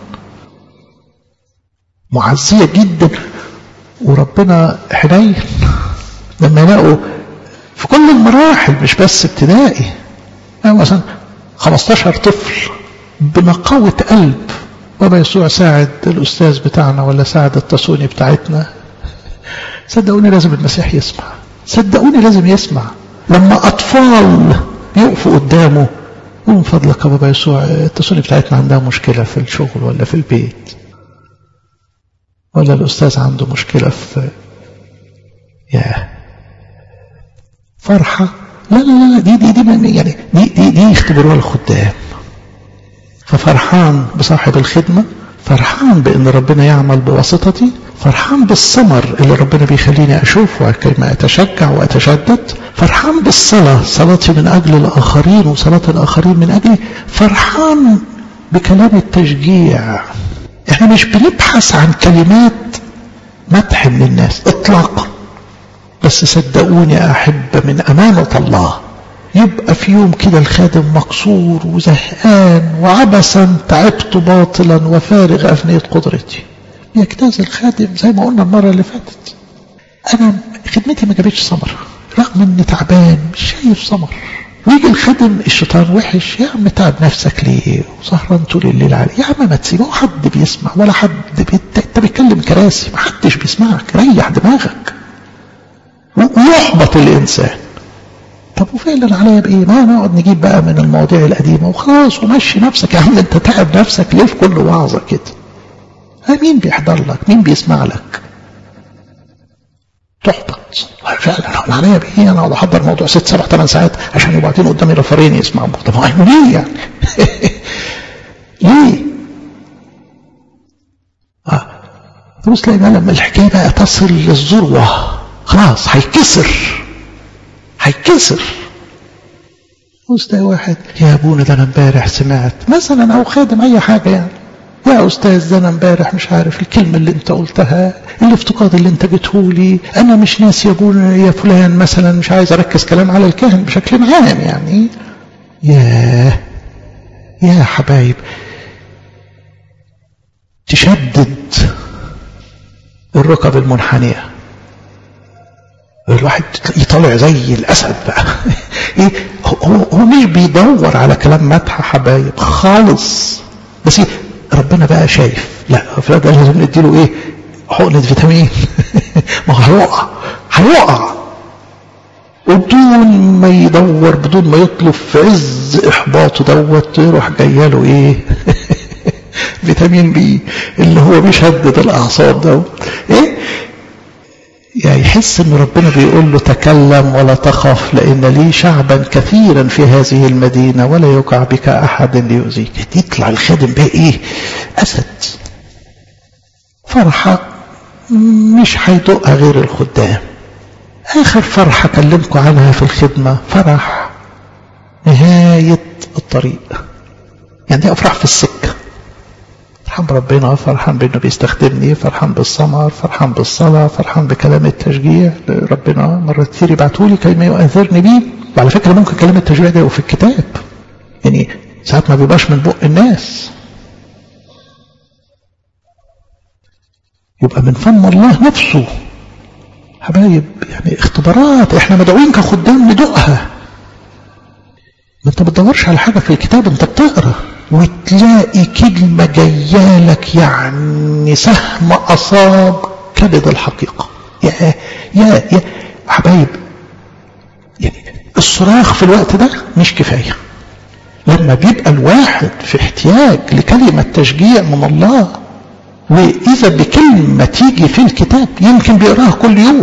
معزية جدا وربنا حنين لما يلاقوا في كل المراحل مش بس ابتدائي يعني مثلا 15 طفل بنقاوة قلب بابا يسوع ساعد الأستاذ بتاعنا ولا ساعد التصوني بتاعتنا صدقوني لازم المسيح يسمع صدقوني لازم يسمع لما أطفال يقفوا قدامه ومن فضلك يا بابا يسوع التصوني بتاعتنا عندها مشكلة في الشغل ولا في البيت ولا الأستاذ عنده مشكلة في يا فرحة لا لا لا دي دي دي يعني دي دي دي يختبروها الخدام ففرحان بصاحب الخدمة فرحان بأن ربنا يعمل بواسطتي فرحان بالثمر اللي ربنا بيخليني أشوفه كما أتشجع وأتشدد فرحان بالصلاة صلاتي من أجل الآخرين وصلاة الآخرين من أجلي فرحان بكلام التشجيع احنا مش بنبحث عن كلمات مدح من الناس اطلاقا بس صدقوني يا أحبة من أمانة الله يبقى في يوم كده الخادم مكسور وزهقان وعبثا تعبت باطلا وفارغ أفنية قدرتي يجتاز الخادم زي ما قلنا المرة اللي فاتت أنا خدمتي ما جابتش ثمر رغم إني تعبان مش شايف ثمر ويجي الخادم الشيطان وحش يا عم تعب نفسك ليه وسهران طول الليل عليه يا عم ما تسيبه هو حد بيسمع ولا حد بيت... انت بيتكلم كراسي ما حدش بيسمعك ريح دماغك ويحبط الإنسان طب وفعلا عليا بإيه ما نقعد نجيب بقى من المواضيع القديمة وخلاص ومشي نفسك يا عم انت تعب نفسك ليه في كل وعظة كده مين بيحضر لك مين بيسمع لك تحبط فعلا انا عليا بايه انا اقعد احضر موضوع ست سبع ثمان ساعات عشان يبقى قدامي رفرين يسمعوا طب هو ليه يعني ليه اه تبص تلاقي بقى لما الحكايه بقى تصل للذروه خلاص هيكسر هيكسر بص تلاقي واحد يا ابونا ده انا امبارح سمعت مثلا او خادم اي حاجه يعني يا أستاذ ده أنا امبارح مش عارف الكلمة اللي أنت قلتها الافتقاد اللي أنت جيتهولي أنا مش ناسي يا أبونا يا فلان مثلا مش عايز أركز كلام على الكاهن بشكل عام يعني يا يا حبايب تشدد الركب المنحنية الواحد يطلع زي الأسد بقى إيه هو, هو مش بيدور على كلام مدح حبايب خالص بس ربنا بقى شايف لا فده لازم نديله ايه حقنة فيتامين ما هو هيقع هيقع وبدون ما يدور بدون ما يطلب في عز احباطه دوت يروح جايله ايه فيتامين بي اللي هو بيشدد الاعصاب دوت ايه يعني يحس ان ربنا بيقول له تكلم ولا تخف لان لي شعبا كثيرا في هذه المدينه ولا يقع بك احد ليؤذيك يطلع الخادم بقى ايه اسد فرحه مش هيدقها غير الخدام آخر فرحة أكلمكم عنها في الخدمة فرح نهاية الطريق يعني دي أفرح في السكة فرحان بربنا فرحان بأنه بيستخدمني فرحان بالثمر فرحان بالصلاة فرحان بكلام التشجيع ربنا مرة كتير يبعتولي كلمة يؤثرني بيه وعلى فكرة ممكن كلام التشجيع ده في الكتاب يعني ساعات ما بيبقاش من بق الناس يبقى من فم الله نفسه حبايب يعني اختبارات احنا مدعوين كخدام ندوقها ما انت بتدورش على حاجة في الكتاب انت بتقرا وتلاقي كلمة جايالك يعني سهم أصاب كبد الحقيقة يا يا يا حبايب يعني الصراخ في الوقت ده مش كفاية لما بيبقى الواحد في احتياج لكلمة تشجيع من الله وإذا بكلمة تيجي في الكتاب يمكن بيقراها كل يوم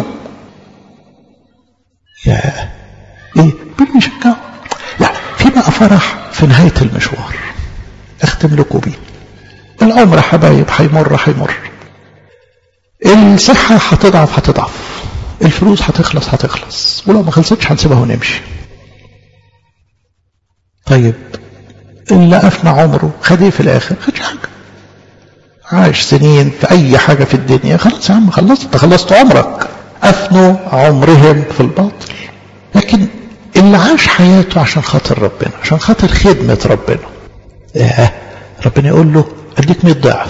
يا ايه بيشجعه لا في بقى فرح في نهاية المشوار اختم لكم بيه العمر حبايب هيمر هيمر الصحة هتضعف هتضعف الفلوس هتخلص هتخلص ولو ما خلصتش هنسيبها ونمشي طيب اللي أفنى عمره خد ايه في الآخر خدش حاجة عاش سنين في أي حاجة في الدنيا خلاص يا عم خلصت انت خلصت عمرك أفنوا عمرهم في الباطل لكن اللي عاش حياته عشان خاطر ربنا عشان خاطر خدمة ربنا آه ربنا يقول له أديك 100 ضعف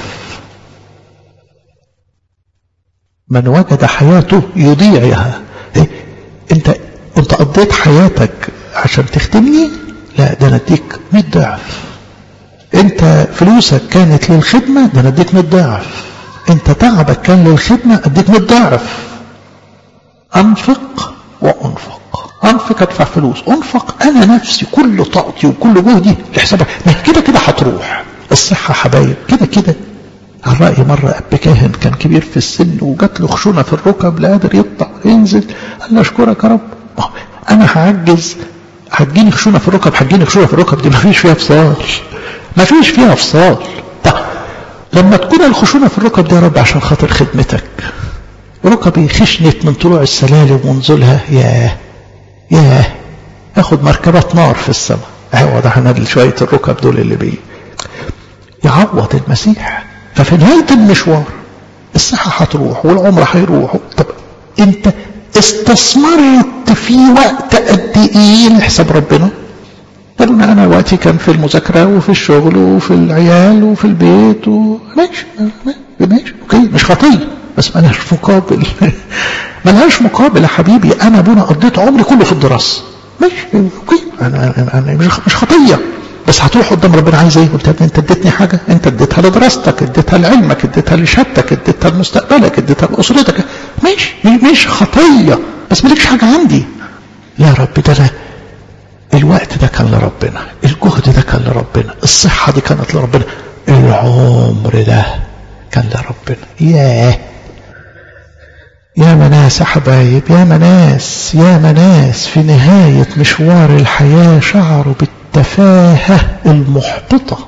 من وجد حياته يضيعها إيه؟ انت انت قضيت حياتك عشان تخدمني لا ده انا اديك 100 ضعف انت فلوسك كانت للخدمة ده انا اديك 100 ضعف انت تعبك كان للخدمة اديك 100 ضعف انفق وانفق انفق ادفع فلوس انفق انا نفسي كل طاقتي وكل جهدي لحسابك ما كده كده هتروح الصحة حبايب كده كده على رأي مرة أب كاهن كان كبير في السن وجات له خشونة في الركب لا قادر يطلع ينزل قال له أشكرك يا رب أنا هعجز هتجيني خشونة في الركب هتجيني خشونة في الركب دي ما فيش فيها فصال ما فيش فيها فصال طيب لما تكون الخشونة في الركب دي يا رب عشان خاطر خدمتك ركبي خشنت من طلوع السلالم ونزولها ياه ياه اخد مركبات نار في السماء عوض عن شوية الركب دول اللي بيه يعوض المسيح ففي نهاية المشوار الصحة هتروح والعمر هيروح طب انت استثمرت في وقت قد ايه لحساب ربنا قالوا انا وقتي كان في المذاكرة وفي الشغل وفي العيال وفي البيت و... ماشي ماشي اوكي مش خطية بس ما لهاش مقابل ما لهاش مقابل يا حبيبي انا ابونا قضيت عمري كله في الدراسة ماشي اوكي انا انا مش خطية بس هتروح قدام ربنا عايز ايه قلت انت اديتني حاجة انت اديتها لدراستك اديتها لعلمك اديتها لشهادتك اديتها لمستقبلك اديتها لاسرتك ماشي مش خطية بس مالكش حاجة عندي لا يا رب ده انا الوقت ده كان لربنا الجهد ده كان لربنا الصحة دي كانت لربنا العمر ده كان لربنا ياه يا مناس يا حبايب يا مناس يا مناس في نهاية مشوار الحياة شعروا بالتفاهة المحبطة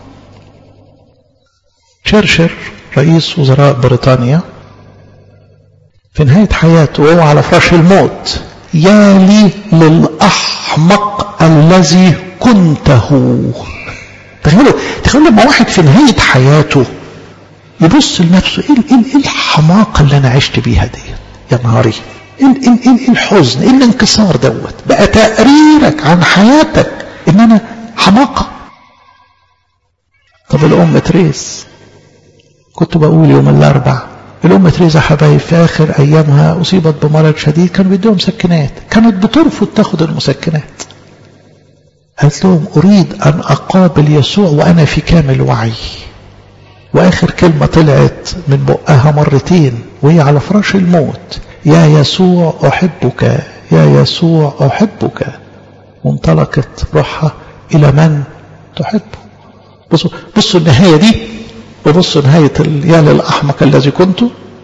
شرشر رئيس وزراء بريطانيا في نهاية حياته وهو على فراش الموت يا لي للأحمق الذي كنته تخيلوا تخيلوا لما واحد في نهاية حياته يبص لنفسه ايه ايه الحماقة اللي انا عشت بيها دي يا نهاري ايه ايه ايه الحزن ايه الانكسار دوت بقى تقريرك عن حياتك ان انا حماقة طب الام تريس كنت بقول يوم الاربع الأم تريزا حبايب في آخر أيامها أصيبت بمرض شديد كانوا بيدوها مسكنات كانت بترفض تاخد المسكنات قالت لهم أريد أن أقابل يسوع وأنا في كامل وعي واخر كلمة طلعت من بقها مرتين وهي على فراش الموت يا يسوع احبك يا يسوع احبك وانطلقت روحها الى من تحبه بصوا بصوا النهاية دي وبصوا نهاية اليال الأحمق الذي كنت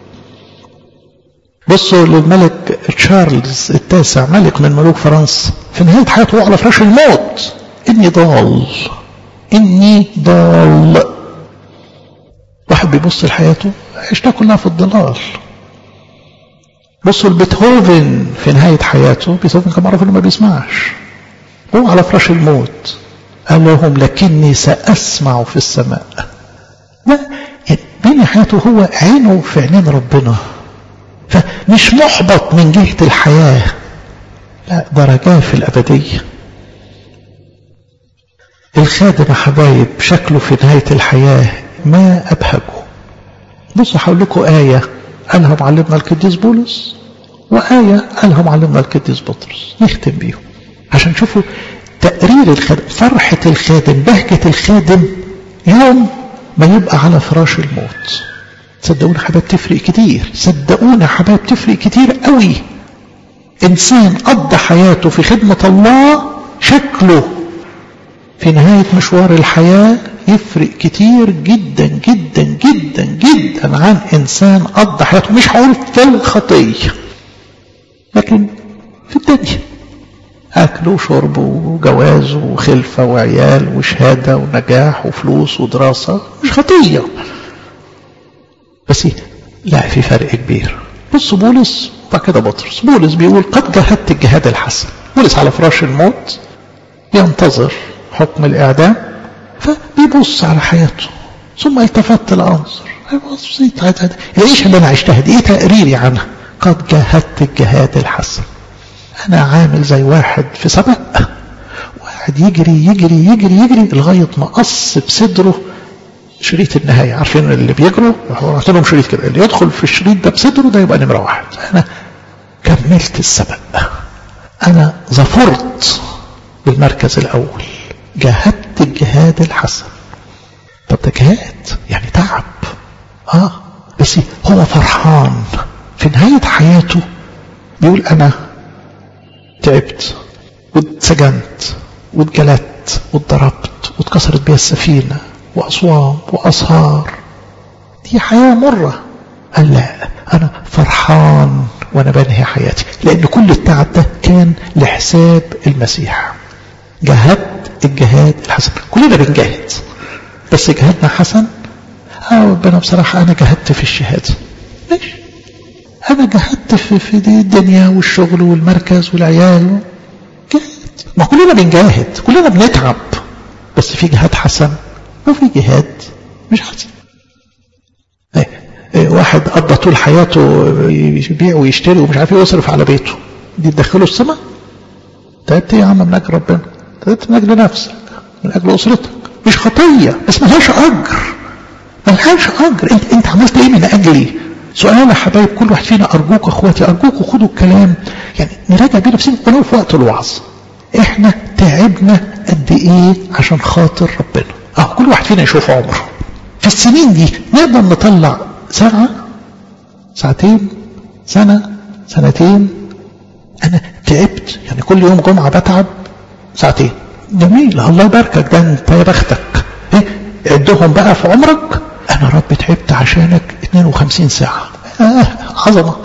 بصوا للملك تشارلز التاسع ملك من ملوك فرنسا في نهاية حياته على فراش الموت إني ضال إني ضال واحد بيبص لحياته عشتها كلها في الضلال بصوا لبيتهوفن في نهاية حياته بيتهوفن كان معروف انه ما بيسمعش هو على فراش الموت قال لهم لكني سأسمع في السماء ده بين حياته هو عينه في عينين ربنا فمش محبط من جهة الحياة لا درجات في الأبدية الخادم حبايب شكله في نهاية الحياة ما أبهجه بصوا هقول لكم آية قالها معلمنا القديس بولس وآية قالها معلمنا القديس بطرس نختم بيهم عشان تشوفوا تقرير الخادم فرحة الخادم بهجة الخادم يوم ما يبقى على فراش الموت صدقونا حبايب تفرق كتير صدقونا حبايب تفرق كتير قوي إنسان قضى حياته في خدمة الله شكله في نهاية مشوار الحياة يفرق كتير جدا جدا جدا جدا عن إنسان قضى حياته مش هقول في الخطية لكن في الدنيا أكل وشرب وجواز وخلفة وعيال وشهادة ونجاح وفلوس ودراسة مش خطية بس لا في فرق كبير بص بولس وبعد كده بطرس بولس بيقول قد جاهدت الجهاد الحسن بولس على فراش الموت ينتظر حكم الإعدام فبيبص على حياته ثم التفت لأنظر العيشة اللي أنا عشتها دي إيه تقريري عنها قد جاهدت الجهاد الحسن أنا عامل زي واحد في سبق واحد يجري يجري يجري يجري لغاية ما قص بصدره شريط النهاية عارفين اللي بيجروا رحت لهم شريط كده اللي يدخل في الشريط ده بصدره ده يبقى نمرة واحد أنا كملت السبق أنا ظفرت بالمركز الأول جاهدت الجهاد الحسن طب ده جهاد يعني تعب اه بس هو فرحان في نهاية حياته بيقول أنا تعبت واتسجنت واتجلدت واتضربت واتكسرت بيا السفينة وأصوام وأسهار دي حياة مرة قال لا أنا فرحان وأنا بنهي حياتي لأن كل التعب ده كان لحساب المسيح جاهدت الجهاد الحسن كلنا بنجاهد بس جهادنا حسن اه ربنا بصراحة أنا جاهدت في الشهادة ماشي أنا جاهدت في, في دي الدنيا والشغل والمركز والعيال جاهد ما كلنا بنجاهد كلنا بنتعب بس في جهاد حسن وفي جهاد مش حسن ايه ايه واحد قضى طول حياته يبيع ويشتري ومش عارف ايه ويصرف على بيته دي تدخله السماء تعبت ايه يا عم من اجل ربنا تعبت من اجل نفسك من اجل اسرتك مش خطيه بس ملهاش اجر ملهاش اجر انت انت عملت ايه من اجلي سؤال يا حبايب كل واحد فينا ارجوك اخواتي ارجوكوا خدوا الكلام يعني نراجع بيه نفسنا ولو في وقت الوعظ احنا تعبنا قد ايه عشان خاطر ربنا اه كل واحد فينا يشوف عمره في السنين دي نقدر نطلع ساعة ساعتين سنة سنتين انا تعبت يعني كل يوم جمعة بتعب ساعتين جميل الله يباركك ده انت يا بختك ايه عدهم بقى في عمرك انا رب تعبت عشانك 52 ساعة آه عظمة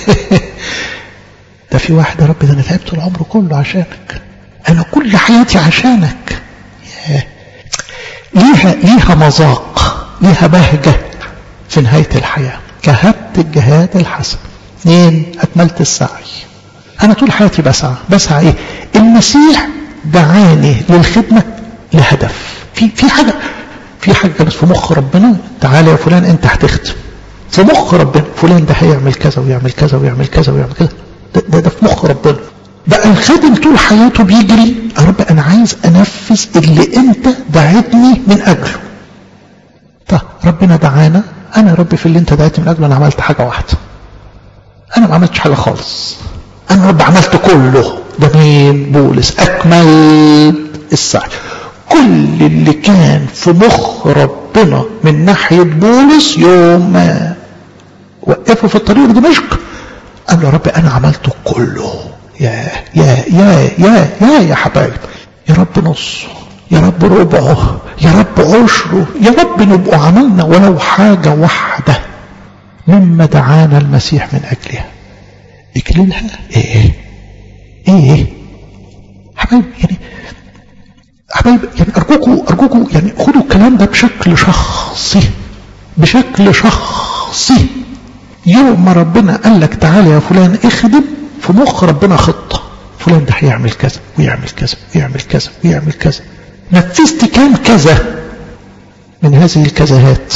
ده في واحد يا رب ده انا تعبت العمر كله عشانك انا كل حياتي عشانك ياه ليها ليها مذاق ليها بهجة في نهاية الحياة جهدت الجهاد الحسن اثنين أكملت السعي أنا طول حياتي بسعى بسعى إيه المسيح دعاني للخدمة لهدف في في حاجة في حاجة كانت في مخ ربنا تعالى يا فلان أنت هتخدم في مخ ربنا فلان ده هيعمل كذا ويعمل كذا ويعمل كذا ويعمل كذا ده, ده, ده في مخ ربنا بقى الخادم طول حياته بيجري يا رب انا عايز انفذ اللي انت دعيتني من اجله طب ربنا دعانا انا يا رب في اللي انت دعيتني من اجله انا عملت حاجه واحده انا ما عملتش حاجه خالص انا رب عملت كله ده مين بولس اكمل السعي كل اللي كان في مخ ربنا من ناحية بولس يوم ما وقفوا في الطريق دمشق قال له رب أنا عملته كله يا يا يا يا يا يا حبايب يا رب نصه يا رب ربعه يا رب عشره يا رب نبقى عملنا ولو حاجة واحدة مما دعانا المسيح من أجلها إكليلها إيه إيه حبايب يعني حبايب يعني أرجوكوا أرجوكوا يعني خدوا الكلام ده بشكل شخصي بشكل شخصي يوم ما ربنا قال لك تعالى يا فلان اخدم في مخ ربنا خطة فلان ده هيعمل كذا ويعمل كذا ويعمل كذا ويعمل كذا نفذت كام كذا من هذه الكذاهات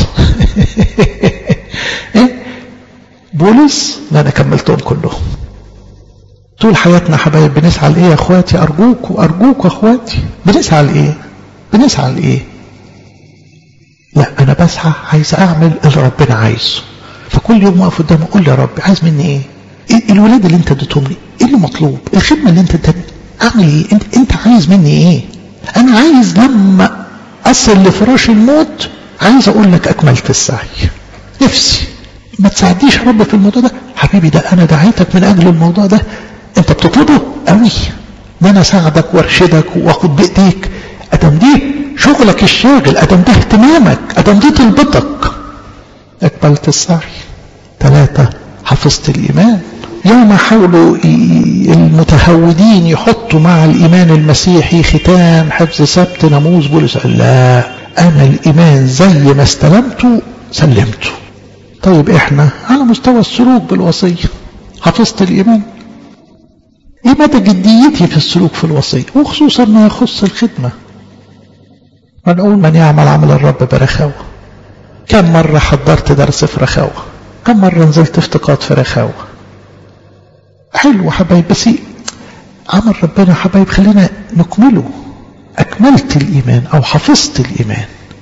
إيه؟ بولس لا انا كملتهم كلهم طول حياتنا حبايب بنسعى لايه يا اخواتي ارجوكوا ارجوكوا يا اخواتي بنسعى لايه بنسعى لايه لا انا بسعى عايز اعمل اللي ربنا عايزه فكل يوم واقف قدامه اقول يا رب عايز مني ايه إيه الولاد اللي انت اديتهم لي ايه اللي مطلوب الخدمه اللي انت اديتني اعمل ايه انت انت عايز مني ايه انا عايز لما اصل لفراش الموت عايز اقول لك اكملت السعي نفسي ما تساعدنيش يا رب في الموضوع ده حبيبي ده انا دعيتك من اجل الموضوع ده انت بتطلبه قوي ده انا اساعدك وارشدك واخد بايديك ادم دي شغلك الشاغل ادم ده اهتمامك ادم دي طلبتك اقبلت السعي ثلاثة حفظت الإيمان يوم حاولوا المتهودين يحطوا مع الإيمان المسيحي ختان حفظ سبت ناموس بولس قال لا أنا الإيمان زي ما استلمته سلمته طيب إحنا على مستوى السلوك بالوصية حفظت الإيمان إيه مدى جديتي في السلوك في الوصية وخصوصا ما يخص الخدمة ونقول من يعمل عمل الرب برخاوة كم مرة حضرت درس في رخاوة كم مرة نزلت افتقاد في رخاوة حلو حبايب بس عمل ربنا حبايب خلينا نكمله أكملت الإيمان أو حفظت الإيمان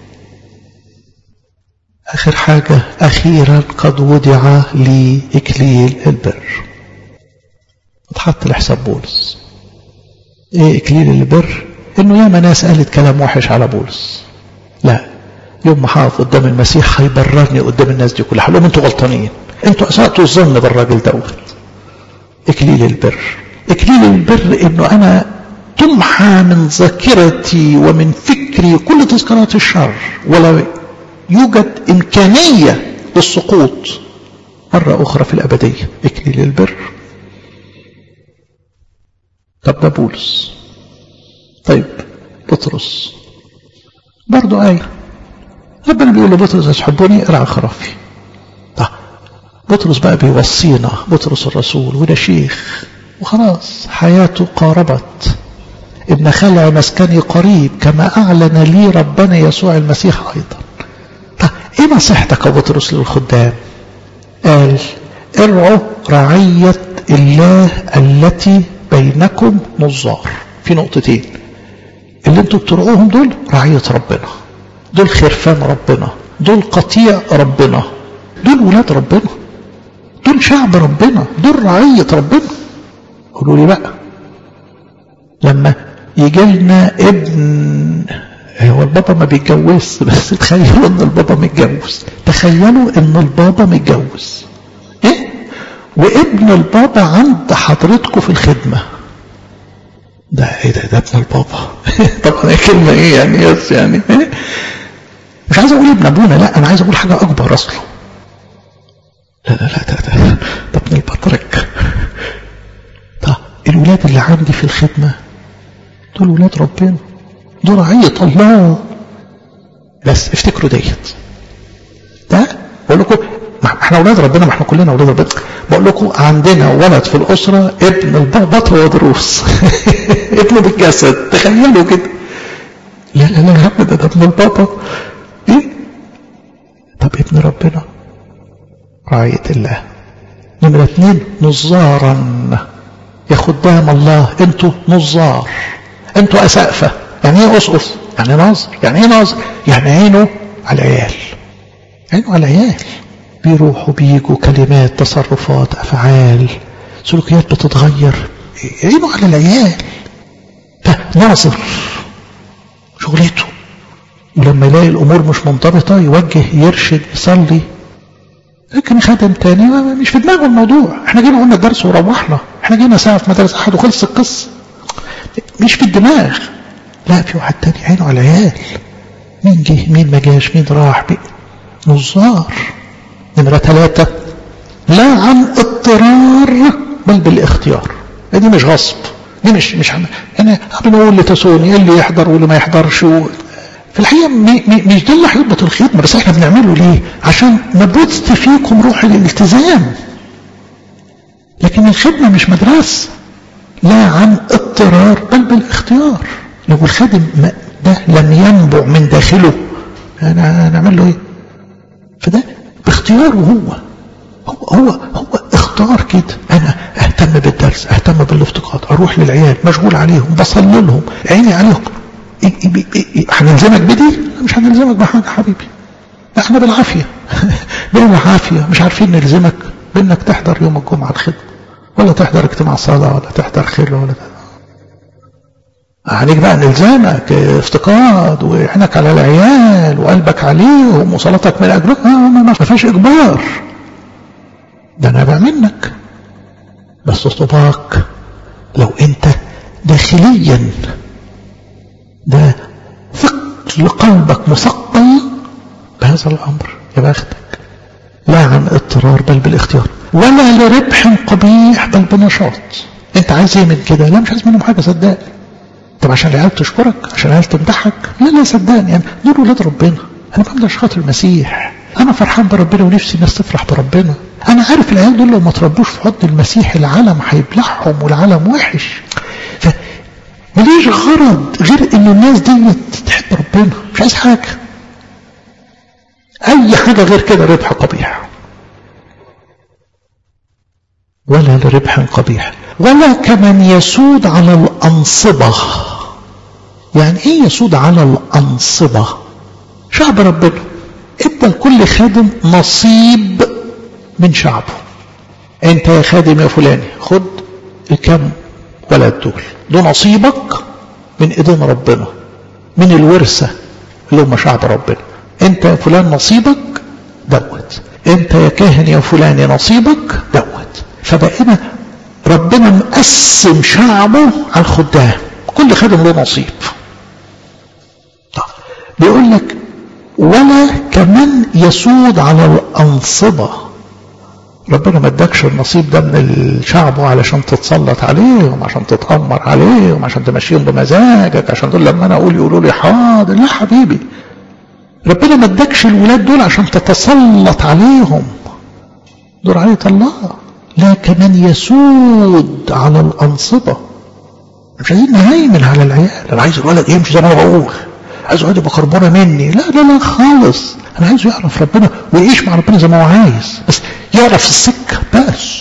آخر حاجة أخيرا قد وضع لي إكليل البر اتحط لحساب بولس ايه إكليل البر إنه ياما ناس قالت كلام وحش على بولس لا يوم ما هقف قدام المسيح هيبررني قدام الناس دي كلها هقول انتوا غلطانين انتوا اسأتوا الظن بالراجل دوت اكليل البر اكليل البر انه انا تمحى من ذاكرتي ومن فكري كل تذكارات الشر ولا يوجد امكانية للسقوط مرة اخرى في الابدية اكليل البر طب ده بولس طيب بطرس برضو آية ربنا بيقول لبطرس تحبوني ارعى خرافي طيب بطرس بقى بيوصينا بطرس الرسول وده شيخ وخلاص حياته قاربت ابن خلع مسكني قريب كما أعلن لي ربنا يسوع المسيح أيضا طيب ايه نصيحتك يا بطرس للخدام قال ارعوا رعية الله التي بينكم نظار في نقطتين اللي انتوا بترعوهم دول رعية ربنا دول خرفان ربنا دول قطيع ربنا دول ولاد ربنا دول شعب ربنا دول رعية ربنا قولوا لي بقى لما يجي لنا ابن هو البابا ما بيتجوزش بس تخيلوا ان البابا متجوز تخيلوا ان البابا متجوز ايه وابن البابا عند حضرتكم في الخدمه ده ايه ده ده ابن البابا طبعا هي كلمه ايه يعني يس يعني إيه؟ مش عايز اقول ابن ابونا لا انا عايز اقول حاجه اكبر اصله لا لا لا ده ده, ده ابن البطرك طب الولاد اللي عندي في الخدمه دول ولاد ربنا دول رعيه الله بس افتكروا ديت ده بقول لكم ما احنا اولاد ربنا ما احنا كلنا اولاد ربنا بقول لكم عندنا ولد في الاسره ابن البطر ودروس ابن بالجسد تخيلوا كده لا لا لا يا ده, ده ابن البابا ايه طب ابن ربنا رعاية الله نمرة اتنين نظارا يا خدام الله انتوا نظار انتوا اسقفة يعني ايه اسقف يعني ناظر يعني ايه ناظر يعني عينه على العيال عينه على العيال بيروحوا بيجوا كلمات تصرفات افعال سلوكيات بتتغير عينه على العيال فناظر شغلته ولما يلاقي الامور مش منضبطه يوجه يرشد يصلي لكن خادم تاني مش في دماغه الموضوع احنا جينا قلنا الدرس وروحنا احنا جينا ساعه في مدرسه احد وخلص القصه مش في الدماغ لا في واحد تاني عينه على العيال مين جه مين ما جاش مين راح بي. نظار نمرة ثلاثة لا عن اضطرار بل بالاختيار دي مش غصب دي مش مش عم... انا بنقول لتسوني اللي يحضر واللي ما يحضرش و... في الحقيقة مي مي مش ده اللي هيضبط الخدمة بس احنا بنعمله ليه عشان نبث فيكم روح الالتزام لكن الخدمة مش مدرسة لا عن اضطرار بل بالاختيار لو الخادم ده لم ينبع من داخله انا نعمل له ايه فده باختياره هو هو هو هو اختار كده انا اهتم بالدرس اهتم بالافتقاد اروح للعيال مشغول عليهم بصلي لهم عيني عليهم هنلزمك بدي مش هنلزمك بحاجه حبيبي احنا بالعافيه بالعافيه مش عارفين نلزمك بانك تحضر يوم الجمعه الخدمه ولا تحضر اجتماع صلاه ولا تحضر خلوه ولا تحضر. عليك بقى نلزمك افتقاد وعينك على العيال وقلبك عليهم وصلاتك من اجلهم ما فيش اجبار ده انا بقى منك بس طباك لو انت داخليا ده ثقل قلبك مثقل بهذا الامر يا بختك لا عن اضطرار بل بالاختيار ولا لربح قبيح بل بنشاط انت عايز ايه من كده لا مش عايز منهم حاجه صدقني طب عشان العيال تشكرك عشان العيال تمدحك لا لا صدقني يعني دول ولاد ربنا انا بعمل عشان خاطر المسيح انا فرحان بربنا ونفسي الناس تفرح بربنا انا عارف العيال دول لو ما تربوش في حضن المسيح العالم هيبلعهم والعالم وحش ف ماليش غرض غير ان الناس دي تحب ربنا مش عايز حاجه اي حاجه غير كده ربح قبيح ولا لربح قبيح ولا كمن يسود على الأنصبة يعني ايه يسود على الأنصبة شعب ربنا ادى لكل خادم نصيب من شعبه انت يا خادم يا فلاني خد الكم ولد دول ده نصيبك من ايدين ربنا من الورثة اللي هم شعب ربنا انت يا فلان نصيبك دوت انت يا كاهن يا فلان نصيبك دوت فبقينا ربنا مقسم شعبه على الخدام كل خادم له نصيب طب بيقول لك ولا كمن يسود على الأنصبة ربنا ما ادكش النصيب ده من شعبه علشان تتسلط عليهم عشان تتأمر عليهم عشان تمشيهم بمزاجك عشان دول لما انا اقول يقولوا لي حاضر لا حبيبي ربنا ما ادكش الولاد دول عشان تتسلط عليهم دول رعاية الله لا كمان يسود على الأنصبة مش عايزين نهيمن على العيال أنا عايز الولد يمشي زي ما أنا بقول عايز الولد يبقى خربانة مني لا لا لا خالص أنا عايزه يعرف ربنا ويعيش مع ربنا زي ما هو عايز بس يعرف السكة بس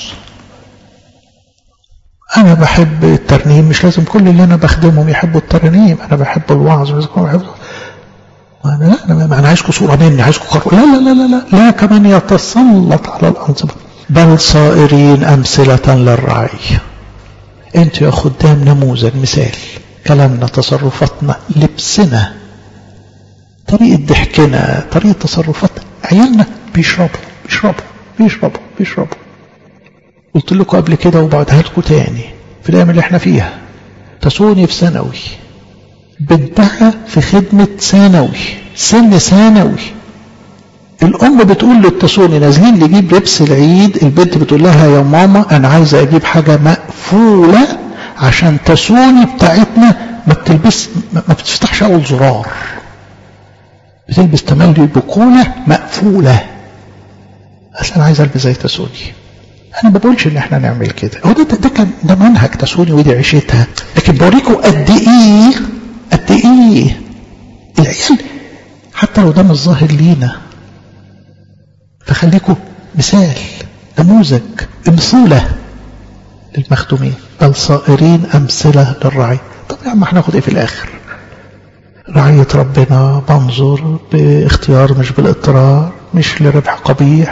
أنا بحب الترنيم مش لازم كل اللي أنا بخدمهم يحبوا الترنيم أنا بحب الوعظ مش لازم بحب أنا لا أنا, أنا عايزكم صورة مني عايزكم خرب لا لا لا لا لا لا كمان يتسلط على الأنصبة بل صائرين أمثلة للرعي أنت يا خدام نموذج مثال كلامنا تصرفاتنا لبسنا طريقة ضحكنا طريقة تصرفاتنا عيالنا بيشربوا بيشربوا بيشربوا بيشربوا قلت لكم قبل كده وبعدها لكم تاني في الأيام اللي احنا فيها تسوني في ثانوي بنتها في خدمة ثانوي سن ثانوي الأم بتقول للتسوني نازلين نجيب لبس العيد البنت بتقول لها يا ماما أنا عايزة أجيب حاجة مقفولة عشان تسوني بتاعتنا ما بتلبس ما بتفتحش أول زرار بتلبس تملي بقولة مقفولة بس أنا عايز ألبس زي تسوني أنا ما بقولش إن إحنا نعمل كده هو ده ده كان ده منهج تسوني ودي عيشتها لكن بوريكم قد إيه قد إيه العيال حتى لو ده مش ظاهر لينا فخليكم مثال نموذج امثلة للمخدومين بل صائرين أمثلة للرعي طب يا عم هناخد ايه في الآخر رعية ربنا بنظر باختيار مش بالاضطرار مش لربح قبيح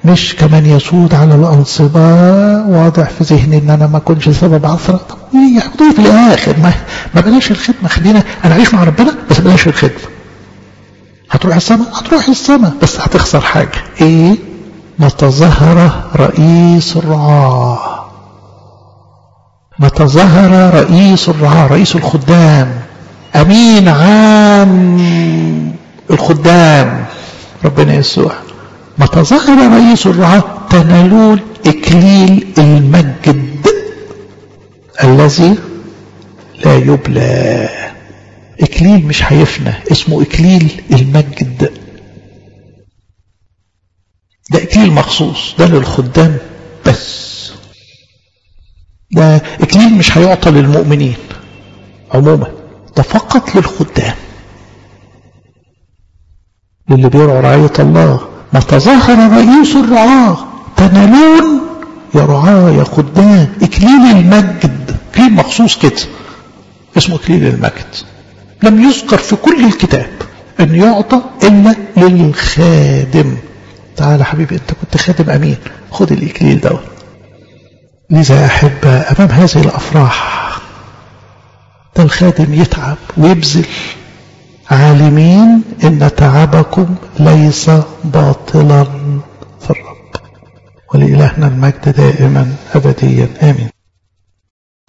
مش كمان يسود على الأنصبة واضح في ذهني ان انا ما كنتش سبب عثرة طب ايه ياخدوه في الاخر ما, ما بلاش الخدمة خلينا انا اعيش مع ربنا بس بلاش الخدمة هتروح السماء هتروح السماء بس هتخسر حاجة ايه متى ظهر رئيس الرعاة متى ظهر رئيس الرعاة رئيس الخدام امين عام الخدام ربنا يسوع متى ظهر رئيس الرعاة تنالون إكليل المجد الذي لا يبلى إكليل مش هيفنى اسمه إكليل المجد ده إكليل مخصوص ده للخدام بس ده إكليل مش هيعطى للمؤمنين عموما ده فقط للخدام للي بيرعوا رعاية الله متى ظهر رئيس الرعاة تنالون يا رعاة يا خدام إكليل المجد في مخصوص كده اسمه إكليل المجد لم يذكر في كل الكتاب أن يعطى إلا للخادم تعال حبيبي أنت كنت خادم أمين خد الإكليل ده لذا أحب أمام هذه الأفراح ده الخادم يتعب ويبذل عالمين إن تعبكم ليس باطلا في الرب ولإلهنا المجد دائما أبديا آمين